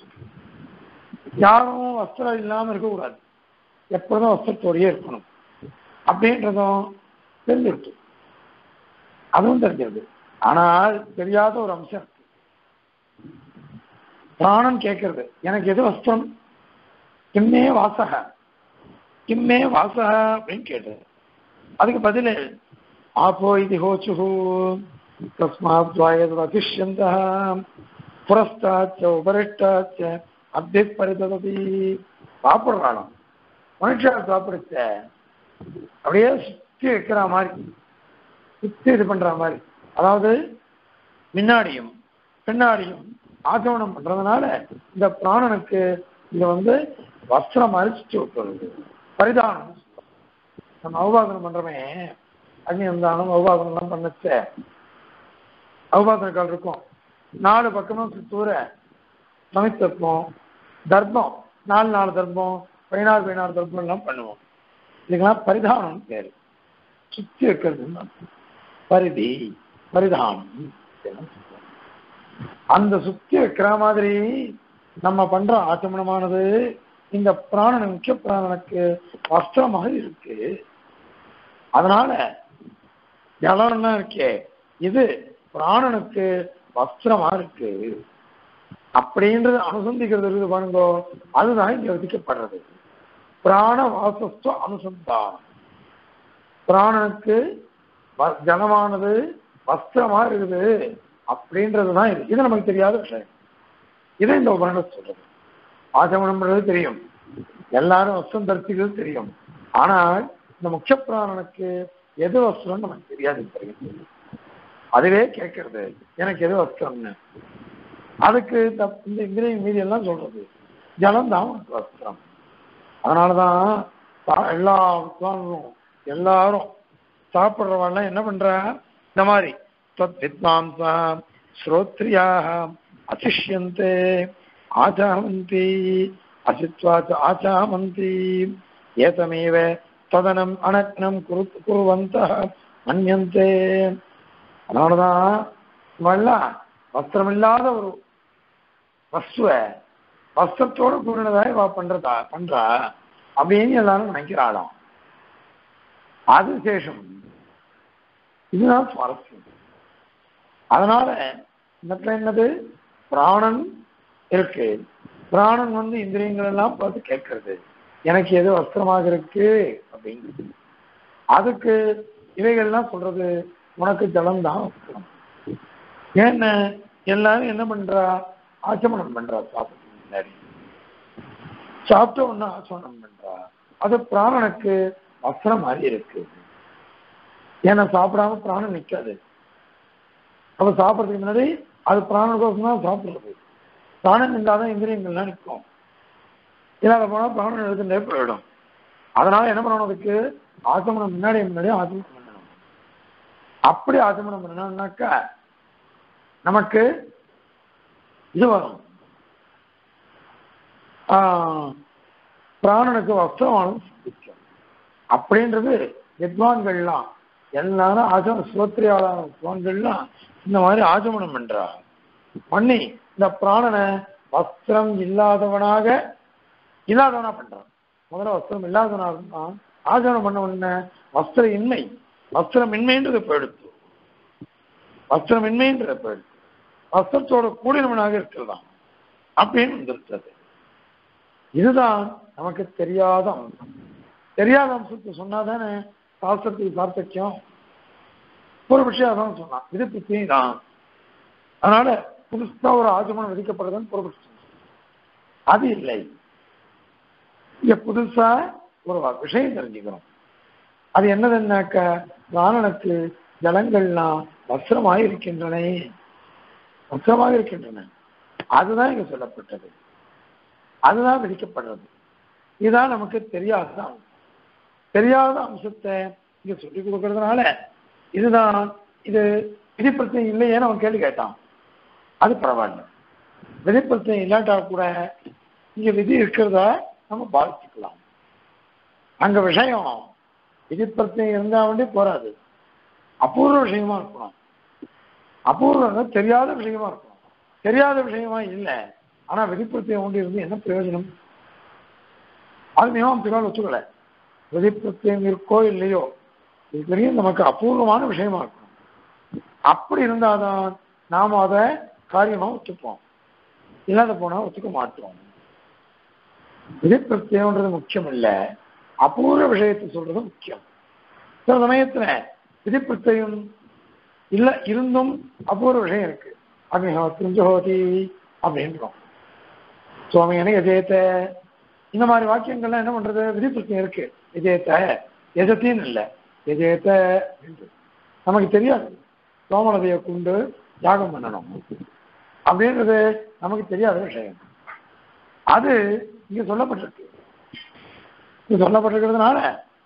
யாரும் வஸ்திரம் இல்லாம இருக்கக்கூடாது எப்பொழுதும் வஸ்திரத்தோடயே இருக்கணும் அப்படின்றதும் தெரிஞ்சிருக்கு அதுவும் தெரிஞ்சது ஆனால் தெரியாத ஒரு அம்சம் இருக்கு பிராணம் கேட்கறது எனக்கு எது வஸ்திரம் கிம்மே வாசக கிம்மே வாசக அப்படின்னு கேட்டது அதுக்கு பதில் ஆப்போ இது ஹோச்சுஹு தஸ்மாத் துவாயது அதிஷ்யந்த புரஸ்தாச்ச உபரிஷ்டாச்ச அப்தே பரிததி சாப்பிடுறானோ மனுஷன் சாப்பிடுச்ச அப்படியே சுத்தி வைக்கிற மாதிரி சுத்தி இது பண்ற மாதிரி அதாவது முன்னாடியும் பின்னாடியும் ஆச்சமனம் பண்றதுனால இந்த பிராணனுக்கு இத வந்து வஸ்திரம் மாதிரி சுற்றி விட்டுறது பரிதானம் நம்ம அவபாதனம் பண்றோமே அக்னியந்தானம் அவபாதனம் எல்லாம் பண்ணச்ச அவபாதன கால் இருக்கும் நாலு பக்கமும் சுத்தூர சமைத்திருப்போம் தர்மம் நாலு நாலு தர்மம் பதினாறு பதினாறு தர்மம் எல்லாம் பண்ணுவோம் இதுக்கெல்லாம் பரிதானம் பேரு சுத்தி வைக்கிறது பரிதி பரிதானம் இதெல்லாம் சொல்லுவோம். அந்த சுத்தி வைக்கிற மாதிரி நம்ம பண்ற ஆச்சமனமானது இந்த பிராணன் முக்கிய பிராணனுக்கு வஸ்திரமாக இருக்கு அதனால ஜலம்னா இருக்கே இது பிராணனுக்கு வஸ்திரமா இருக்கு அப்படின்றது அனுசந்திக்கிறது இருக்குது பாருங்க அதுதான் இங்க விதிக்கப்படுறது பிராண வாசஸ்து அனுசந்தானம் பிராணனுக்கு வ- ஜலமானது வஸ்திரமா இருக்குது அப்படின்றது தான் இது இது நமக்கு தெரியாத விஷயம் இதை இந்த உபரணம் சொல்றது ஆச்சமனம் பண்றது தெரியும் எல்லாரும் வஸ்திரம் தரிசிக்கிறது தெரியும் ஆனால் இந்த முக்கிய பிராணனுக்கு எது வஸ்திரம் நமக்கு தெரியாது தெரியும் அதுவே கேட்கறது எனக்கு எது வஸ்திரம்னு அதுக்கு இந்த இந்த இந்திரியம் மீதி எல்லாம் சொல்றது ஜலம் தான் உனக்கு வஸ்திரம் அதனாலதான் சா- எல்லா வித்வான்களும் எல்லாரும் சாப்பிட்றவெல்லாம் என்ன பண்றா இந்த மாதிரி தத் வித்வாம்சா ஸ்ரோத்ரியாக அசிஷ்யந்தே ஆச்சாமந்தி அசித்வாச்ச ஆச்சாமந்தி ஏதமேவ ததனம் அனக்னம் குரு குருவந்த மன்யந்தே அதனாலதான் இவெல்லாம் வஸ்திரமில்லாத ஒரு வஸ்துவ வஸ்திரத்தோட கூடினதா இவ பண்றதா பண்றா அப்படின்னு எல்லாரும் நினைக்கிறாளாம் அது சேஷம் இதுதான் சுவாரஸ்யம் அதனால இந்த இடத்துல என்னது பிராணன் இருக்கு பிராணன் வந்து இந்திரியங்கள் எல்லாம் பார்த்து கேட்கறது எனக்கு எது வஸ்திரமாக இருக்கு அப்படிங்கிறது அதுக்கு இவைகள்லாம் சொல்றது உனக்கு ஜலம் தான் வஸ்திரம் ஏன்னா எல்லாரும் என்ன பண்றா ஆச்சமனம் பண்றா சாப்பிட்டு முன்னாடி சாப்பிட்ட ஒண்ணு ஆசனம் பண்றா அது பிராணனுக்கு வஸ்திரம் மாதிரி இருக்கு ஏன்னா சாப்பிடாம பிராணம் நிக்காது அப்ப சாப்பிட்றதுக்கு முன்னாடி அது பிராணனுக்கோசம் தான் சாப்பிடுறது பிராணம் இல்லாதான் இந்திரியங்கள்லாம் நிற்கும் இல்லாத போனா பிராணம் எடுத்துட்டே போயிடும் அதனால என்ன பண்ணணும் அதுக்கு ஆசமனம் முன்னாடி முன்னாடி ஆசமனம் பண்ணணும் அப்படி ஆசமனம் பண்ணணும்னாக்கா நமக்கு இது வரும் ஆஹ், பிராணனுக்கு வஸ்திரமானது சித்திக்கும் அப்படின்றது வித்வான்கள்லாம் எல்லாரும் ஆசம சுவத்திரியாளான வித்வான்கள்லாம் இந்த மாதிரி ஆசமனம் பண்றா பண்ணி இந்த பிராணனை வஸ்திரம் இல்லாதவனாக இல்லாதவனா பண்றான் முதல்ல வஸ்திரம் இல்லாதவனா இருந்தான் ஆசனம் பண்ண உடனே வஸ்திர இன்மை வஸ்திரமின்மைன்றது போயிடுத்து வஸ்திரமின்மைன்றது போயிடுத்து வஸ்திரத்தோட கூடினவனாக இருக்கிறதாம் அப்படின்னு வந்துருச்சது இதுதான் நமக்கு தெரியாத அம்சம் தெரியாத அம்சத்தை சொன்னாதானே சாஸ்திரத்துக்கு சார்த்தக்கியம் ஒரு விஷயம் அதான் சொன்னான் இது புத்தி தான் அதனால புதுசா ஒரு ஆஜமனம் விதிக்கப்படுதுன்னு புறப்பட்டு அது இல்லை இங்க புதுசா ஒரு விஷயம் தெரிஞ்சுக்கிறோம் அது என்னதுன்னாக்க பிராணனுக்கு ஜலங்கள்லாம் வஸ்திரமாக இருக்கின்றன வஸ்திரமாக இருக்கின்றன அதுதான் இங்க சொல்லப்பட்டது அதுதான் விதிக்கப்படுறது இதுதான் நமக்கு தெரியாத அம்சம் தெரியாத அம்சத்தை இங்க சொல்லி கொடுக்கறதுனால இதுதான் இது விதிப்பிரச்சனை இல்லையேன்னு அவன் கேள்வி கேட்டான் அது பரவாயில்ல விதிப்பிரச்சனை இல்லாட்டா கூட இங்க விதி இருக்கிறதா நம்ம பாதிச்சுக்கலாம் அங்க விஷயம் விதிப்பிரச்சனை இருந்தா வேண்டி போராது அபூர்வ விஷயமா இருக்கணும் அபூர்வம் தெரியாத விஷயமா இருக்கணும் தெரியாத விஷயமா இல்லை ஆனா விதிப்பிரச்சனை ஒன்று இருந்து என்ன பிரயோஜனம் அது மீமாம்சைகள் ஒத்துக்கல விதிப்பிரச்சயம் இருக்கோ இல்லையோ இது தெரியும் நமக்கு அபூர்வமான விஷயமா இருக்கணும் அப்படி இருந்தாதான் நாம அதை காரியமா ஒத்துப்போம் இல்லாத போனா ஒத்துக்க மாட்டோம் விதிப்பிரத்தியம்ன்றது முக்கியம் இல்ல அபூர்வ விஷயத்தை சொல்றது முக்கியம் சில சமயத்துல விதிப்பிரத்தியம் இல்ல இருந்தும் அபூர்வ விஷயம் இருக்கு அக்னிஹோத்திரம் ஜோதி அப்படின்றோம் சுவாமியான எஜயத்த இந்த மாதிரி வாக்கியங்கள்லாம் என்ன பண்றது விதிப்பிரத்தியம் இருக்கு எஜயத்த எஜத்தின்னு இல்லை எஜயத்த அப்படின்றது நமக்கு தெரியாது சோமனதையை கொண்டு யாகம் பண்ணணும் அப்படின்றது நமக்கு தெரியாத விஷயம் அது இங்க சொல்லப்பட்டிருக்கு இங்க சொல்லப்பட்டிருக்கிறதுனால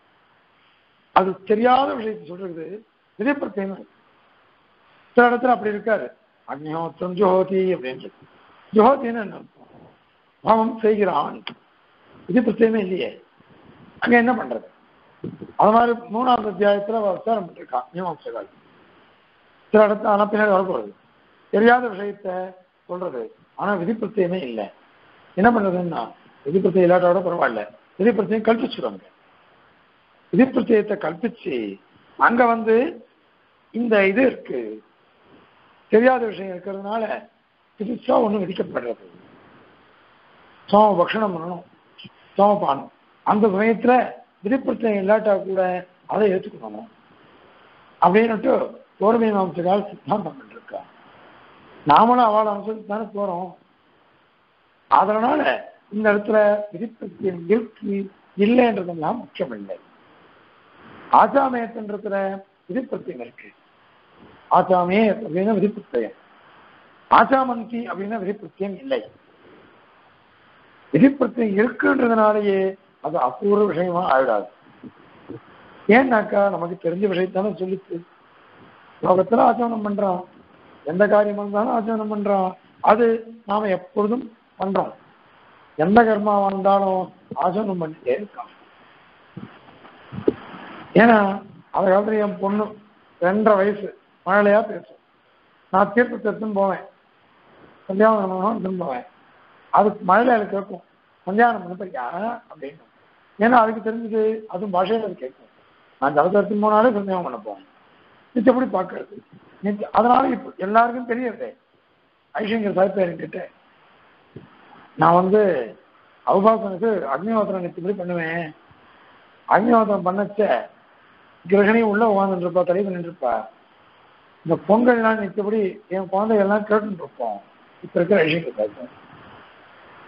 அது தெரியாத விஷயத்தை சொல்றது விதிப்பிரத்தியம் சில இடத்துல அப்படி இருக்காரு அக்னிஹோத்திரம் ஜோதி அப்படின்றது ஜோதின்னு என்ன அர்த்தம் அவன் செய்கிறான் இது பிரச்சனையுமே இல்லையே அங்க என்ன பண்றது அது மாதிரி மூணாவது அத்தியாயத்துல அவ விசாரம் பண்ணிருக்கான் மீமாம்சகால் சில இடத்துல ஆனா பின்னாடி வரப்போறது தெரியாத விஷயத்த சொல்றது ஆனா விதிப்பிரத்தியமே இல்லை என்ன பண்றதுன்னா விதிப்பிரத்தியம் இல்லாட்டோட பரவாயில்ல விதிப்பிரத்தியம் கல்பிச்சுடுவாங்க விதிப்பிரத்தியத்தை கல்பிச்சு அங்க வந்து இந்த இது இருக்கு தெரியாத விஷயம் இருக்கிறதுனால புதுசா ஒண்ணு விதிக்கப்படுறது சோம பக்ஷணம் பண்ணணும் சோமபானம் அந்த சமயத்துல விதிப்பிரச்சனை இல்லாட்டா கூட அதை ஏற்றுக்கணும் அப்படின்னுட்டு போர்மை மாம்சகால் சித்தாந்தம் பண்ணிருக்கா நாமளும் அவள் அம்சத்துக்கு தானே போறோம் அதனால இந்த இடத்துல விதிப்பிரத்தியம் இருக்கு இல்லைன்றதெல்லாம் முக்கியம் இல்லை ஆச்சாமயத்தின்றதுல விதிப்பிரத்தியம் இருக்கு ஆச்சாமே அப்படின்னா விதிப்பிரத்தியம் ஆச்சாமந்தி அப்படின்னா விதிப்பிரத்தியம் இல்லை விதிப்பிரத்தியம் இருக்குன்றதுனாலேயே அது அபூர்வ விஷயமா ஆயிடாது ஏன்னாக்கா நமக்கு தெரிஞ்ச விஷயத்தானே சொல்லிச்சு லோகத்துல ஆச்சரணம் பண்றோம் எந்த காரியமா இருந்தாலும் ஆச்சரணம் பண்றோம் அது நாம எப்பொழுதும் பண்றோம் எந்த கர்மாவா இருந்தாலும் ஆச்சரணம் பண்ணிட்டே இருக்கோம் ஏன்னா அந்த காலத்துல என் பொண்ணு ரெண்டரை வயசு மழையா பேசும் நான் தீர்த்தத்தை எடுத்துன்னு போவேன் கல்யாணம் எடுத்துன்னு போவேன் அதுக்கு மழையில எனக்கு கேட்கும் கல்யாணம் பண்ண போறியா அப்படின்னு ஏன்னா அதுக்கு தெரிஞ்சது அதுவும் பாஷையில அது கேட்கும் நான் ஜலத்தை எடுத்துன்னு போனாலே சந்தேகம் பண்ண போவேன் மிச்சப்படி பார்க்கறது நிச்ச அதனால இப்போ எல்லாருக்கும் தெரியுது ஐஷங்கர் சாய்ப்பேருக்கிட்ட நான் வந்து அவுபாசனுக்கு அக்னிஹோத்திரம் நிச்சயப்படி பண்ணுவேன் அக்னிஹோத்திரம் பண்ணச்ச கிரகணி உள்ள உட்காந்துட்டு இருப்பா தலை பண்ணிட்டு இருப்பா இந்த பொங்கல்லாம் நிச்சயப்படி என் குழந்தைகள்லாம் கேட்டுட்டு இருப்போம் இப்ப இருக்கிற ஐஷங்கர் சாய்ப்பேன்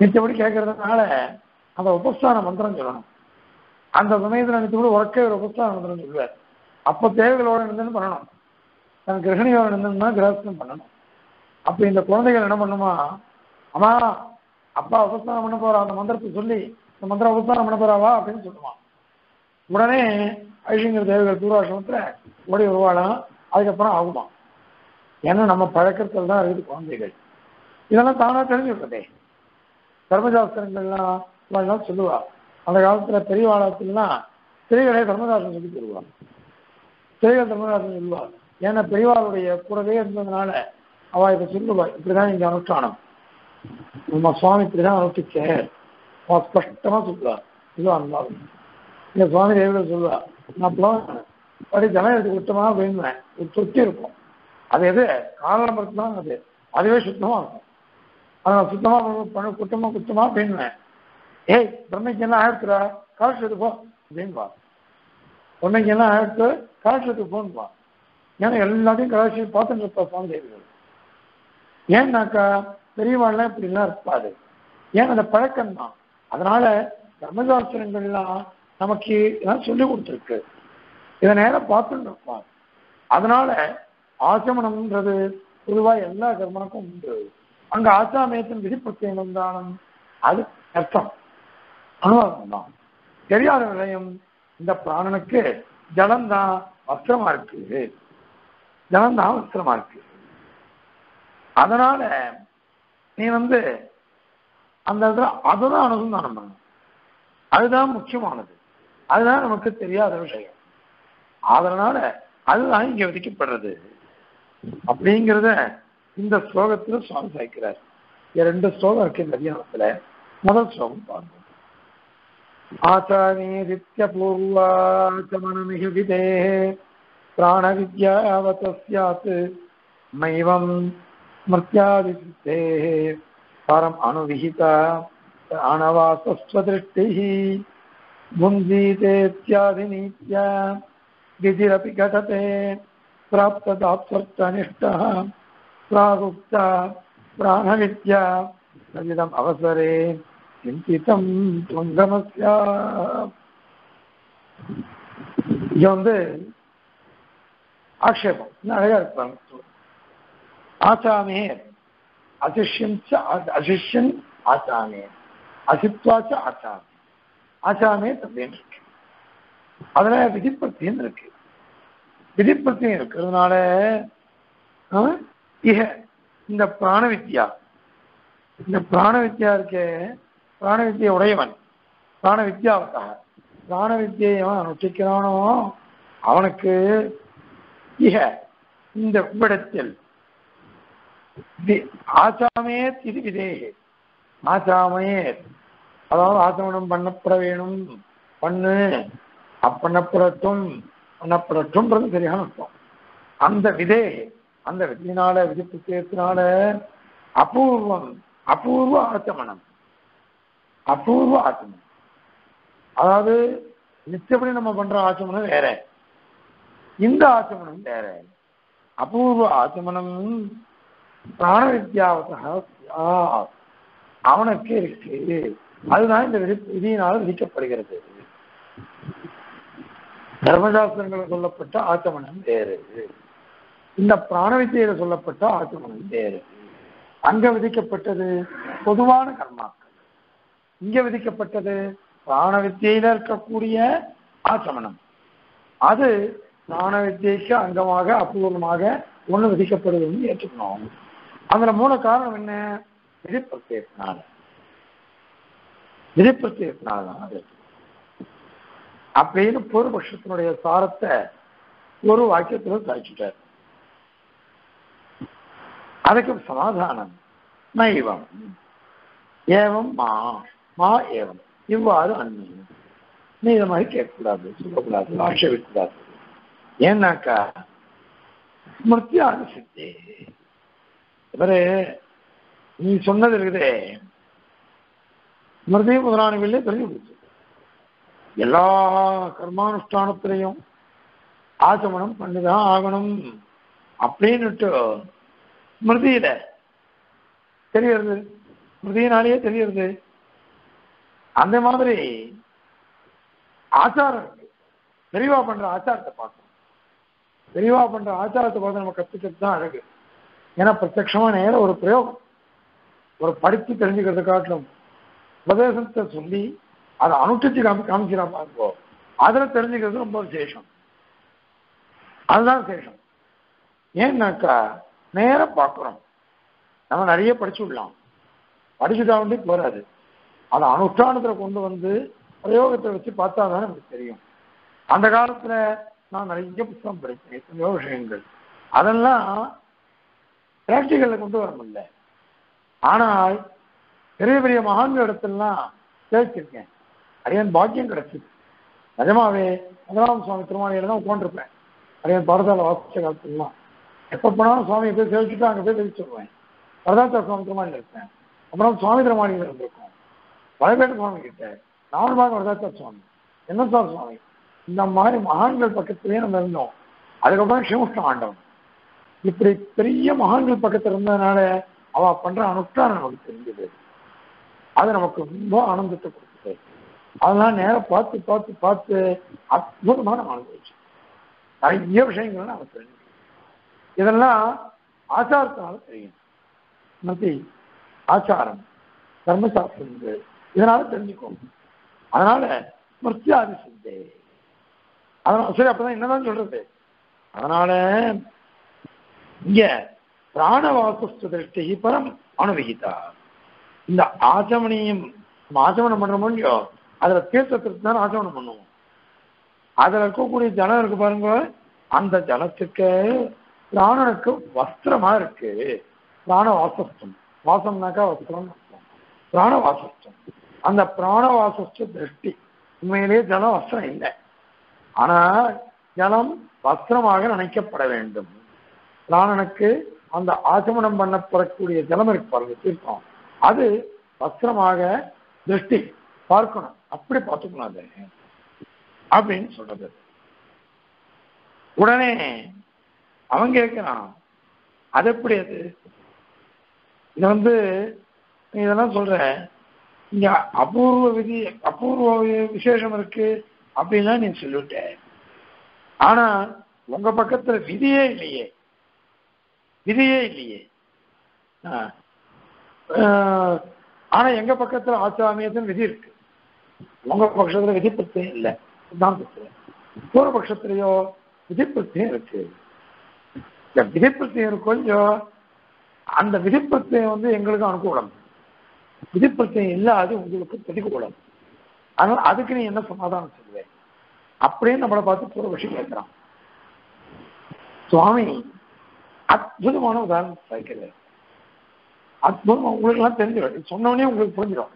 மிச்சபடி கேட்கறதுனால அந்த உபஸ்தான மந்திரம் சொல்லணும் அந்த சமயத்தில் நினைச்சபடி உறக்க ஒரு உபஸ்தான மந்திரம் சொல்லுவார் அப்போ தேவைகளோட இருந்துன்னு பண்ணணும் தன் கிரகணியோட இருந்ததுன்னா கிரகஸ்தம் பண்ணணும் அப்போ இந்த குழந்தைகள் என்ன பண்ணுமா அம்மா அப்பா உபஸ்தானம் பண்ண போறா அந்த மந்திரத்தை சொல்லி இந்த மந்திரம் உபஸ்தானம் பண்ண போறாவா அப்படின்னு சொல்லுவான் உடனே ஐஷிங்கர் தேவர்கள் தூராசிரமத்தில் ஓடி வருவாளாம் அதுக்கப்புறம் ஆகுமா ஏன்னா நம்ம பழக்கத்தில் தான் இருக்குது குழந்தைகள் இதெல்லாம் தானாக தெரிஞ்சுக்கிட்டதே தர்மசாஸ்திரங்கள்லாம் இவெல்லாம் சொல்லுவா அந்த காலத்துல பெரிய காலத்துலலாம் ஸ்திரீகளே தர்மசாஸ்திரம் சொல்லி தருவா ஸ்திரீகள் தர்மசாஸ்திரம் சொல்லுவா ஏன்னா பெரியவாளுடைய கூடவே இருந்ததுனால அவ இதை சொல்லுவா இப்படிதான் இங்க அனுஷ்டானம் நம்ம சுவாமி இப்படிதான் அனுஷ்டிச்ச அவ ஸ்பஷ்டமா சொல்லுவா இது அனுபவம் இந்த சுவாமி தேவர்கள் சொல்லுவா நான் போவேன் அப்படி ஜனம் எடுத்து குட்டமா அப்படின்னு ஒரு சொத்தி இருக்கும் அது எது காலம்பரத்து தான் அது அதுவே சுத்தமா இருக்கும் அதை நான் சுத்தமா பண்ண குட்டமா குத்தமா அப்படின்னுவேன் ஏய் பொண்ணைக்கு என்ன ஆயிடுச்சுடா கலெக்டருக்கு போ அப்படின்பா பொண்ணைக்கு என்ன ஆயிடுச்சு கலெக்டருக்கு போன்பா ஏன்னா எல்லாத்தையும் கலாச்சி பார்த்துட்டு இருப்பா சுவாமி தேவிகள் ஏன்னாக்கா பெரியவாள்லாம் இப்படிலாம் இருப்பாது ஏன் அந்த பழக்கம் தான் அதனால தர்மசாஸ்திரங்கள்லாம் நமக்கு இதெல்லாம் சொல்லி கொடுத்துருக்கு இதை நேரம் பார்த்துட்டு இருப்பான் அதனால ஆச்சமனம்ன்றது பொதுவா எல்லா கர்மனுக்கும் உண்டு அங்க ஆச்சாமயத்தின் விதிப்பத்தியம் வந்தாலும் அது அர்த்தம் அனுபவம் தான் தெரியாத நிலையம் இந்த பிராணனுக்கு ஜலம்தான் வஸ்திரமா இருக்கு ஜலம்தான் வஸ்திரமா இருக்கு அதனால நீ வந்து அந்த இடத்துல அதுதான் அனுசந்தானம் பண்ணணும் அதுதான் முக்கியமானது அதுதான் நமக்கு தெரியாத விஷயம் அதனால அதுதான் இங்க விதிக்கப்படுறது அப்படிங்கிறத இந்த ஸ்லோகத்துல சுவாமி சாய்க்கிறார் ரெண்டு ஸ்லோகம் இருக்கு இந்த அதிகாரத்துல முதல் ஸ்லோகம் பாருங்க ஆச்சாரியதித்ய பூர்வாச்சமனமிக விதே பிராணவித்யாவத ஸ்யாத் மைவம் ஸ்மிருத்யாதிசித்தேः परम् अनुविहिता प्राणवासस्वदृष्टिः भुञ्जीतेत्यादिनीत्या विधिरपि घटते प्राप्तदाप्तनिष्ठः प्रागुप्ता प्राणविद्या तदिदम् अवसरे चिन्तितं त्वङ्गमस्या இங்க வந்து ஆக்ஷேபம் இன்னும் அழகா இருப்பாங்க ஆச்சாமே அசிஷ்யன் அசிஷ்யன் ஆச்சாமே அசித்வாச்ச ஆச்சாமே ஆச்சாமே அப்படின்னு இருக்கு அதுல விதிப்பத்தியம் இருக்கு விதிப்பத்தியம் இருக்கிறதுனால இக இந்த பிராண வித்யா இந்த பிராண வித்யா இருக்கே பிராண வித்தியை உடையவன் பிராண வித்யாவுக்காக பிராண வித்தியை அவன் அனுஷ்டிக்கிறானோ அவனுக்கு இக இந்த இவ்விடத்தில் ஆச்சாமே இது விதேகே ஆச்சாமே அதாவது ஆச்சமனம் பண்ணப்பட வேணும் பண்ணு அப்பண்ணப்படட்டும் பண்ணப்படட்டும்ன்றது சரியான அர்த்தம் அந்த விதே அந்த விதியினால விதி பிரத்யத்தினால அபூர்வம் அபூர்வ ஆச்சமனம் அபூர்வ ஆச்சமனம் அதாவது நிச்சயப்படி நம்ம பண்ற ஆச்சமனம் வேற இந்த ஆச்சமனம் வேற அபூர்வ ஆச்சமனம் பிராண வித்யாவதா அவனுக்கு இருக்கு அதுதான் இந்த விதி விதியினால் விதிக்கப்படுகிறது தர்மசாஸ்திரங்களில் சொல்லப்பட்ட ஆச்சமனம் வேறு இந்த பிராண வித்தியில சொல்லப்பட்ட ஆச்சமனம் வேறு அங்க விதிக்கப்பட்டது பொதுவான கர்மாக்கள் இங்க விதிக்கப்பட்டது பிராண வித்தியில இருக்கக்கூடிய ஆச்சமனம் அது பிராண வித்தியைக்கு அங்கமாக அபூர்வமாக ஒண்ணு விதிக்கப்படுதுன்னு ஏற்றுக்கணும் அதுல மூல காரணம் என்ன விதிப்பிரத்தியத்தினால விதிப்பிரத்தியத்தினால தான் அது அப்படின்னு பூர்வபட்சத்தினுடைய சாரத்தை ஒரு வாக்கியத்துல சாய்ச்சிட்டார் அதுக்கு சமாதானம் நைவம் ஏவம் மா மா ஏவம் இவ்வாறு அந்நியம் நீ இதை மாதிரி கேட்கக்கூடாது சொல்லக்கூடாது ஆட்சேபிக்கக்கூடாது ஏன்னாக்கா ஸ்மிருதி அனுசித்தி இவரு நீ சொன்னது இருக்குதே ஸ்மிருதி முதலானவிலே தெரிஞ்சு கொடுத்து எல்லா கர்மானுஷ்டானத்திலையும் ஆச்சமனம் பண்ணிதான் ஆகணும் அப்படின்னுட்டு ஸ்மிருதியில தெரிகிறது ஸ்மிருதியினாலேயே தெரியுது அந்த மாதிரி ஆச்சாரம் இருக்கு விரிவா பண்ற ஆச்சாரத்தை பார்க்கணும் விரிவா பண்ற ஆச்சாரத்தை பார்த்து நம்ம கத்துக்கிறது தான் அழகு ஏன்னா பிரத்யட்சமா நேரம் ஒரு பிரயோகம் ஒரு படித்து தெரிஞ்சுக்கிறத காட்டிலும் உபதேசத்தை சொல்லி அதை அனுஷ்டிச்சு காமி காமிக்கிறா பாருங்கோ அதுல தெரிஞ்சுக்கிறது ரொம்ப விசேஷம் அதுதான் விசேஷம் ஏன்னாக்கா நேரம் பார்க்குறோம் நம்ம நிறைய படிச்சு விடலாம் படிச்சுட்டா வந்து போறாது அதை அனுஷ்டானத்துல கொண்டு வந்து பிரயோகத்தை வச்சு பார்த்தா தான் நமக்கு தெரியும் அந்த காலத்துல நான் நிறைய புத்தகம் படித்தேன் எத்தனையோ விஷயங்கள் அதெல்லாம் பிராக்டிக்கல்ல கொண்டு வர முடியல ஆனால் பெரிய பெரிய மகான்கள் இடத்துலலாம் சேர்த்திருக்கேன் அரியன் பாக்கியம் கிடைச்சது நிஜமாவே முதலாம் சுவாமி திருமாலையில தான் உட்காந்துருப்பேன் அரியன் பாரதால வாசிச்ச காலத்துலாம் எப்போ போனாலும் சுவாமியை போய் சேவிச்சுட்டு அங்கே போய் தெரிவிச்சுடுவேன் வரதாச்சார சுவாமி திருமாலியில் இருப்பேன் அப்புறம் சுவாமி திருமாலியில் இருந்திருக்கோம் வளைபேட்டு சுவாமி கிட்ட நாவல்பாக வரதாச்சார சுவாமி என்ன சார் சுவாமி இந்த மாதிரி மகான்கள் பக்கத்திலேயே நம்ம இருந்தோம் அதுக்கப்புறம் சிவஷ்ண ஆண்டவன் இப்படி பெரிய மகான்கள் பக்கத்துல இருந்ததுனால அவ பண்ற அனுஷ்டானம் நமக்கு தெரிஞ்சது அது நமக்கு ரொம்ப ஆனந்தத்தை கொடுத்தது அதெல்லாம் நேரம் பார்த்து பார்த்து பார்த்து அற்புதமா நம்ம அனுபவிச்சோம் நிறைய விஷயங்கள் நம்ம தெரிஞ்சு இதெல்லாம் ஆச்சாரத்தினால தெரியும் மத்தி ஆச்சாரம் தர்மசாஸ்திரங்கள் இதனால தெரிஞ்சுக்கோங்க அதனால ஸ்மிருத்தியாதி சிந்தே அதனால சரி அப்பதான் என்னதான் சொல்றது அதனால இங்க பிராணவாசஸ்து திருஷ்டி பரம் அணுவிகிதா இந்த ஆச்சமணியும் நம்ம ஆச்சமனம் பண்றோமோ இல்லையோ அதுல தீர்த்தத்திற்கு தான் ஆச்சமனம் பண்ணுவோம் அதுல இருக்கக்கூடிய ஜலம் இருக்கு பாருங்க அந்த ஜலத்துக்கு பிராணனுக்கு வஸ்திரமா இருக்கு பிராண வாசஸ்தம் வாசம்னாக்கா வஸ்திரம் பிராண வாசஸ்தம் அந்த பிராண வாசஸ்த திருஷ்டி உண்மையிலேயே ஜலம் வஸ்திரம் இல்லை ஆனா ஜலம் வஸ்திரமாக நினைக்கப்பட வேண்டும் பிராணனுக்கு அந்த ஆச்சமனம் பண்ணப்படக்கூடிய ஜலம் இருக்கு பாருங்க தீர்த்தம் அது வஸ்திரமாக திருஷ்டி பார்க்கணும் அப்படி பார்த்துக்கணும் அது அப்படின்னு சொல்றது உடனே அவன் கேட்கிறான் அது எப்படி அது இது வந்து நீ இதெல்லாம் சொல்ற இங்க அபூர்வ விதி அபூர்வ விசேஷம் இருக்கு அப்படின்லாம் நீ சொல்லிவிட்ட ஆனா உங்க பக்கத்துல விதியே இல்லையே விதியே இல்லையே ஆனா எங்க பக்கத்துல ஆச்சாமியத்தின் விதி இருக்கு உங்க பட்சத்துல விதி பிரச்சனையும் இல்லை சித்தாந்தத்துல பூர்வ பட்சத்திலேயோ விதி பிரச்சனையும் இருக்கு இந்த விதி பிரச்சனையும் கொஞ்சம் அந்த விதி பிரச்சனை வந்து எங்களுக்கு அனுகூலம் விதி பிரச்சனை இல்லாது உங்களுக்கு பிரதிகூலம் அதனால அதுக்கு நீ என்ன சமாதானம் சொல்லுவேன் அப்படியே நம்மளை பார்த்து பூர்வபக்ஷி கேட்கிறான் சுவாமி அற்புதமான உதாரணம் சாய்க்கிறது அற்புதம் உங்களுக்கு எல்லாம் தெரிஞ்சிடும் சொன்னோடனே உங்களுக்கு புரிஞ்சிடும்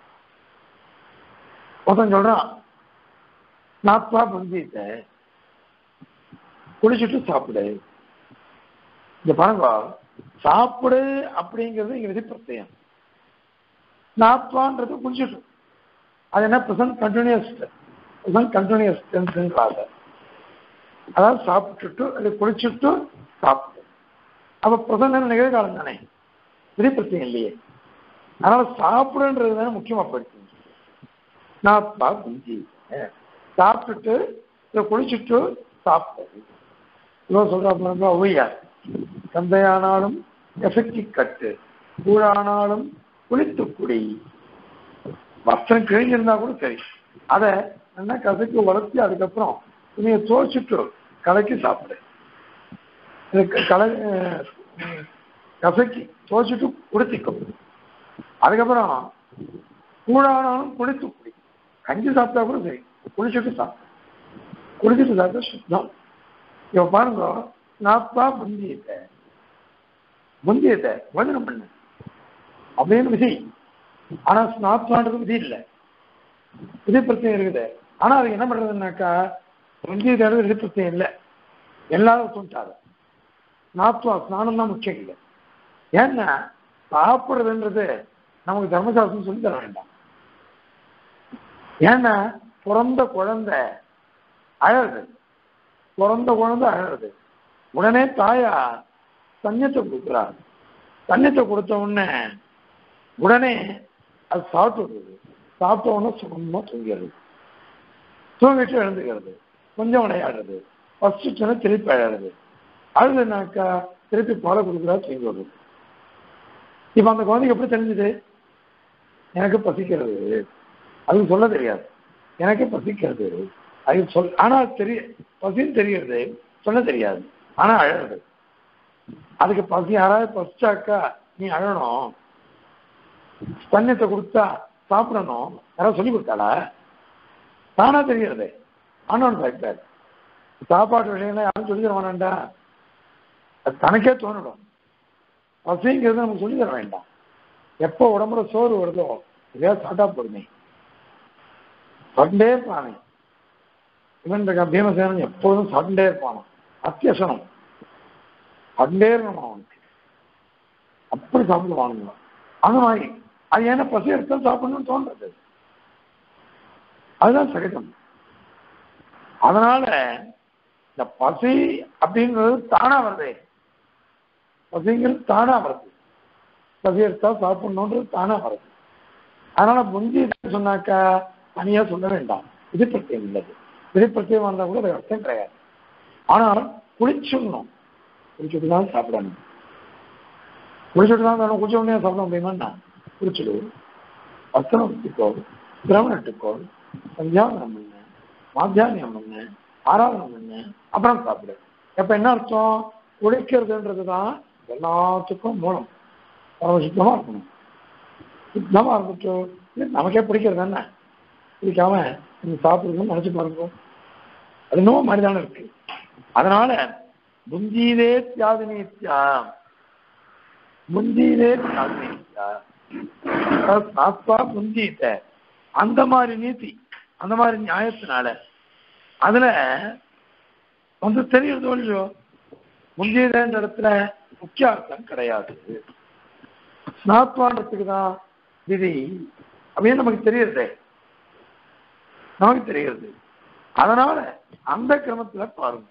ஒருத்தன் சொல்றான் நாத்வா புரிஞ்சிட்ட குளிச்சுட்டு சாப்பிடு இந்த பாருங்க சாப்பிடு அப்படிங்கிறது இங்க விதி பிரத்யம் நாத்வான்றது குளிச்சுட்டு அது என்ன ப்ரெசன்ட் கண்டினியூஸ் ப்ரெசன்ட் கண்டினியூஸ் டென்ஸ்ன்றாங்க அதாவது சாப்பிட்டுட்டு அது குளிச்சுட்டு சாப்பிடு அப்ப ப்ரெசன்ட் நிகழ்காலம் தானே விதி பிரச்சனை இல்லையே அதனால சாப்பிடுன்றது தானே முக்கியமா போயிடுச்சு நான் குஞ்சி சாப்பிட்டுட்டு இதை குளிச்சுட்டு சாப்பிட்டது இவன் சொல்றாங்க ஒய்யா தந்தையானாலும் எஃபெக்டி கட்டு கூழானாலும் குளித்து குடி வஸ்திரம் கிழிஞ்சிருந்தா கூட சரி அதை என்ன கசக்கி உலர்த்தி அதுக்கப்புறம் துணியை துவச்சிட்டு கலக்கி சாப்பிடு கல கசக்கி துவச்சிட்டு குடிச்சிக்கும் அதுக்கப்புறம் கூழானாலும் குளித்து குடி கஞ்சி சாப்பிட்டா கூட சரி குளிச்சுட்டு சாப்பிடு குளிச்சுட்டு சாப்பிட்டா சுத்தம் இவ பாருங்க நாப்பா புந்தியத்தை புந்தியத்தை வதனம் பண்ணு அப்படின்னு விதி ஆனா ஸ்நாத்வான்றது விதி இல்லை விதி பிரச்சனை இருக்குது ஆனா அது என்ன பண்றதுன்னாக்கா புந்தியத்தை விதி பிரச்சனை இல்லை எல்லாரும் தூண்டாது நாத்வா ஸ்நானம் தான் முக்கியம் இல்லை ஏன்னா சாப்பிடுறதுன்றது நமக்கு தர்மசாஸ்திரம் சொல்லி தர வேண்டாம் ஏன்னா பிறந்த குழந்தை அழகுது பிறந்த குழந்தை அழகுது உடனே தாயா தண்ணத்தை கொடுக்குறார் தண்ணத்தை கொடுத்த உடனே உடனே அது சாப்பிட்டு விடுது சாப்பிட்ட உடனே சுகமா தூங்கிடுது தூங்கிட்டு எழுந்துக்கிறது கொஞ்சம் விளையாடுறது ஃபர்ஸ்ட் சொன்னா திருப்பி அழறது அழுதுனாக்கா திருப்பி பாலை கொடுக்குறா தூங்கி வருது இப்ப அந்த குழந்தைக்கு எப்படி தெரிஞ்சுது எனக்கு பசிக்கிறது அதுக்கு சொல்ல தெரியாது எனக்கு பசிக்கிறது அது சொல் ஆனா தெரிய பசின்னு தெரிகிறது சொல்ல தெரியாது ஆனா அழறது அதுக்கு பசி யாராவது பசிச்சாக்கா நீ அழணும் தண்ணத்தை கொடுத்தா சாப்பிடணும் யாராவது சொல்லி கொடுத்தாளா தானா தெரிகிறது ஆனோன் ஃபேக்டர் சாப்பாட்டு விஷயம்லாம் யாரும் சொல்லி தர வேண்டாம்டா அது தனக்கே தோணிடும் பசிங்கிறது நமக்கு சொல்லி தர வேண்டாம் எப்போ உடம்புல சோறு வருதோ இதே சாட்டா போடுமே சாப்பிட்டே இருப்பானே இவன் இருக்க பீமசேனன் எப்போதும் சாப்பிட்டே இருப்பானோ அத்தியசனம் சாப்பிட்டே இருக்கணும் அவனுக்கு அப்படி சாப்பிடுவானுங்க அந்த மாதிரி அது ஏன்னா பசி எடுத்தால் சாப்பிடணும்னு தோன்றது அதுதான் சகஜம் அதனால இந்த பசி அப்படின்றது தானா வருது பசிங்கிறது தானா வருது பசி எடுத்தா சாப்பிடணுன்றது தானா வருது அதனால முந்தி சொன்னாக்கா தனியா சொல்ல வேண்டாம் இது பிரத்தியம் இல்லது இது பிரத்தியம் வந்தா கூட அது அர்த்தம் கிடையாது ஆனால் குளிச்சுடணும் குளிச்சுட்டு தான் சாப்பிடணும் குளிச்சுட்டு தான் வேணும் குளிச்ச உடனே சாப்பிட முடியுமா குளிச்சுடு அர்த்தனம் எடுத்துக்கோ திரவணம் எடுத்துக்கோ சந்தியாவனம் பண்ணு மாத்தியானியம் பண்ணு ஆராதனம் பண்ணு அப்புறம் சாப்பிடு அப்ப என்ன அர்த்தம் குளிக்கிறதுன்றது தான் எல்லாத்துக்கும் மூலம் பரம சுத்தமா இருக்கணும் சுத்தமா இருந்துட்டு இது நமக்கே பிடிக்கிறது என்ன பிடிக்காம நீங்க சாப்பிடுறதுன்னு நினைச்சு பாருங்க அது இன்னும் மாதிரி தானே இருக்கு அதனால முஞ்சீதே தியாதினித்யா முஞ்சீதே தியாதினித்யா சாஸ்வா முஞ்சீத அந்த மாதிரி நீதி அந்த மாதிரி நியாயத்தினால அதுல வந்து தெரியுறது இல்லையோ முந்தியதேன்ற இடத்துல முக்கிய அர்த்தம் கிடையாது ஸ்நாத்வான்றதுக்கு தான் விதி அப்படின்னு நமக்கு தெரியுறதே நமக்கு தெரிகிறது அதனால அந்த கிரமத்துல பாருங்க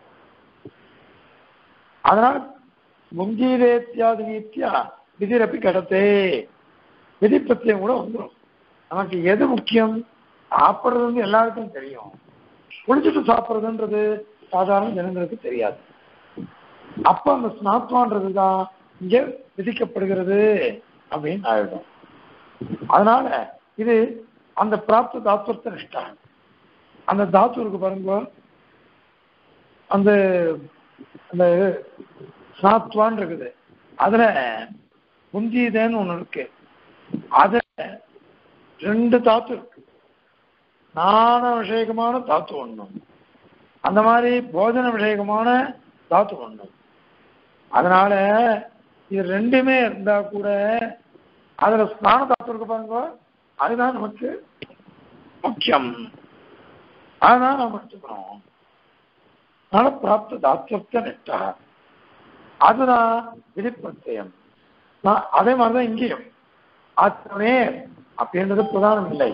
அதனால முங்கீரேத்தியாதி நீத்தியா விதிரப்பி கடத்தே விதி பிரத்தியம் கூட வந்துடும் நமக்கு எது முக்கியம் சாப்பிட்றது வந்து எல்லாருக்கும் தெரியும் குளிச்சுட்டு சாப்பிட்றதுன்றது சாதாரண ஜனங்களுக்கு தெரியாது அப்ப அந்த ஸ்நாத்வான்றது தான் இங்க விதிக்கப்படுகிறது அப்படின்னு ஆயிடும் அதனால இது அந்த பிராப்த தாத்துவத்தை நிஷ்டா அந்த தாத்து இருக்கு பாருங்க அந்த அந்த ஸ்நாத்வான் இருக்குது அதுல முந்தியதேன்னு ஒண்ணு இருக்கு அதுல ரெண்டு தாத்து இருக்கு நாண விஷயகமான தாத்து ஒண்ணும் அந்த மாதிரி போஜன விஷயகமான தாத்து ஒண்ணும் அதனால இது ரெண்டுமே இருந்தா கூட அதுல ஸ்நான தாத்து இருக்கு பாருங்க அதுதான் நமக்கு முக்கியம் அதுதான் நம்ம எடுத்துக்கணும் அதனால பிராப்த தாத்வத்தை நெட்டா அதுதான் விதிப்பிரத்தியம் அதே மாதிரிதான் இங்கேயும் ஆத்மனே அப்படின்றது பிரதானம் இல்லை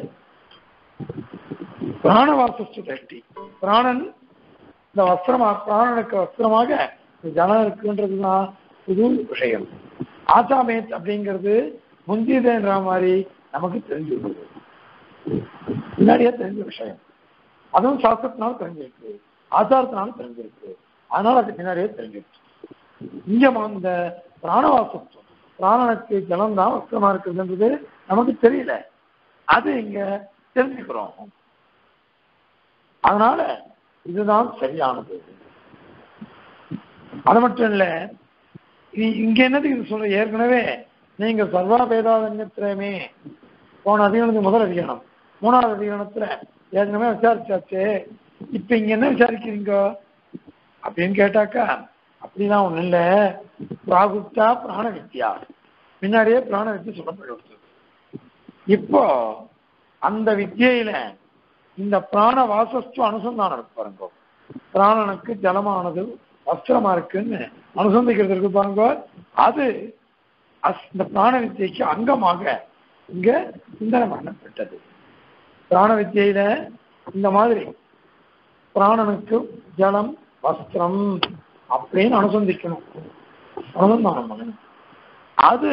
பிராணவாசஸ்து திருஷ்டி பிராணன் இந்த வஸ்திரமா பிராணனுக்கு வஸ்திரமாக ஜனம் இருக்குன்றதுதான் புது விஷயம் ஆசாமேத் அப்படிங்கிறது முந்தியதுன்ற மாதிரி நமக்கு தெரிஞ்சு விடுது முன்னாடியே தெரிஞ்ச விஷயம் அதுவும் சாஸ்திரத்தினால தெரிஞ்சிருக்கு ஆச்சாரத்தினால தெரிஞ்சிருக்கு அதனால அது பின்னாடியே தெரிஞ்சிருக்கு இங்க இந்த பிராணவாசத்துவம் பிராணனுக்கு ஜலம் தான் வஸ்திரமா இருக்குதுன்றது நமக்கு தெரியல அது இங்க தெரிஞ்சுக்கிறோம் அதனால இதுதான் சரியானது அது மட்டும் இல்ல இங்க என்னது இது சொல்ற ஏற்கனவே நீங்க சர்வா வேதாதன்யத்திரமே போன அதிகாரத்துக்கு முதல் அதிகாரம் மூணாவது அதிகாரத்துல ஏற்கனவே விசாரிச்சாச்சு இப்ப இங்க என்ன விசாரிக்கிறீங்க அப்படின்னு கேட்டாக்கா அப்படிலாம் ஒண்ணும் இல்ல பிராகுப்தா பிராண வித்யா முன்னாடியே பிராண வித்யா சொல்லப்பட்டு இப்போ அந்த வித்தியில இந்த பிராண வாசஸ்து அனுசந்தானம் இருக்கு பாருங்க பிராணனுக்கு ஜலமானது வஸ்திரமா இருக்குன்னு அனுசந்திக்கிறது இருக்கு பாருங்க அது இந்த பிராண வித்தியைக்கு அங்கமாக இங்க சிந்தனை பண்ணப்பட்டது பிராண வித்தியில இந்த மாதிரி பிராணனுக்கு ஜலம் வஸ்திரம் அப்படின்னு அனுசந்திக்கணும் அனுசந்தானம் பண்ணணும் அது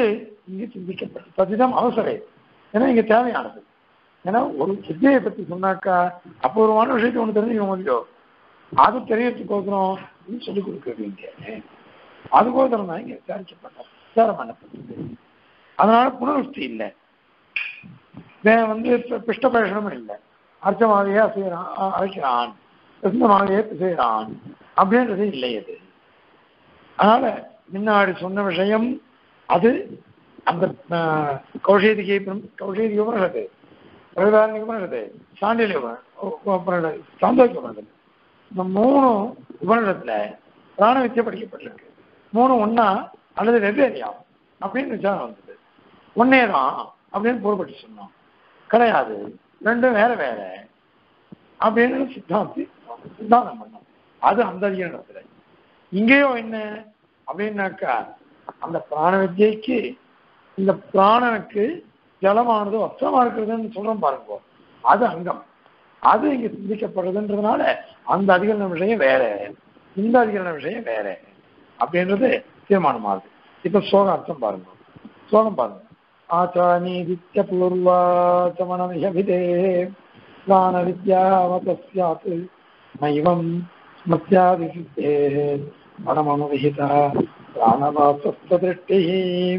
இங்கே சிந்திக்கப்பட்டது ததிதம் அவசரே ஏன்னா இங்க தேவையானது ஏன்னா ஒரு வித்தியை பத்தி சொன்னாக்கா அபூர்வமான விஷயத்தை ஒன்று தெரிஞ்சுக்க முடியும் அது தெரியறதுக்கோசரம் இது சொல்லிக் கொடுக்க வேண்டிய அதுக்கோசரம் தான் இங்க விசாரிக்கப்பட்ட விசாரம் பண்ணப்பட்டது அதனால புனருஷ்டி இல்லை வேற வந்து பி- பிஷ்டபேஷனமும் இல்லை அர்ச்சமாவையே அசைகிறான் அழைக்கிறான் பிரசன்னமாவையே செய்கிறான் அப்படின்றது இல்லை அது அதனால முன்னாடி சொன்ன விஷயம் அது அந்த ஆஹ், கௌஷேதிகை பிரம்- கௌஷேதிக உபனிஷத்து பிரகதாரணிக உபனிஷத்து சாண்டிலிய உபனிஷத்து சாந்தோக்கிய உபனிஷத்து இந்த மூணு உபனிஷத்துல பிராண வித்தியை படிக்கப்பட்டிருக்கு மூணு ஒண்ணா அல்லது வெவ்வேறியா அப்படின்னு விசாரம் வந்தது ஒன்னே தான் அப்படின்னு பொருள்பட்டு சொன்னோம் கிடையாது ரெண்டும் வேற வேற அப்படின்னு சித்தாந்தி சித்தாந்தம் பண்ணோம் அது அந்த அதிகாரத்துல இங்கேயோ என்ன அப்படின்னாக்கா அந்த பிராண வித்யைக்கு இந்த பிராணனுக்கு ஜலமானது வஸ்திரமா இருக்கிறதுன்னு சொல்றோம் பாருங்க அது அங்கம் அது இங்க சிந்திக்கப்படுறதுன்றதுனால அந்த அதிகரண விஷயம் வேற இந்த அதிகரண விஷயம் வேற அப்படின்றது தீர்மானமாகுது இப்ப சோகார்த்தம் பாருங்க சோகம் பாருங்க ஆச்சானீதித்ய பூர்வாச்சமனமிஹவிதே ஸ்நான வித்யாவதஸ்யாத் நைவம் ஸ்மத்யாதிசித்தே பரமனுவிஹிதா பிராணவாசஸ்ததிருஷ்டிः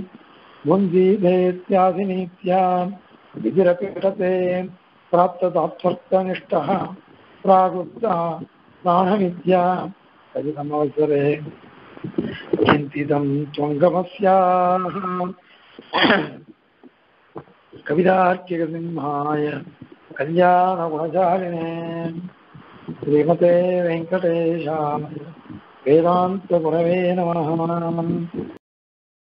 புஞ்சீதேத்யாதிनीत्याम् विधिरपिटते प्राप्तदात्वर्थनिष्ठः प्रागुप्ता प्राणविद्या कथितमवसरे चिन्तितं त्वङ्गमस्याः कविदार्किकसिंहाय कल्याणगुणचारिणे श्रीमते वेङ्कटेशाय वेदान्तगुरवे नमः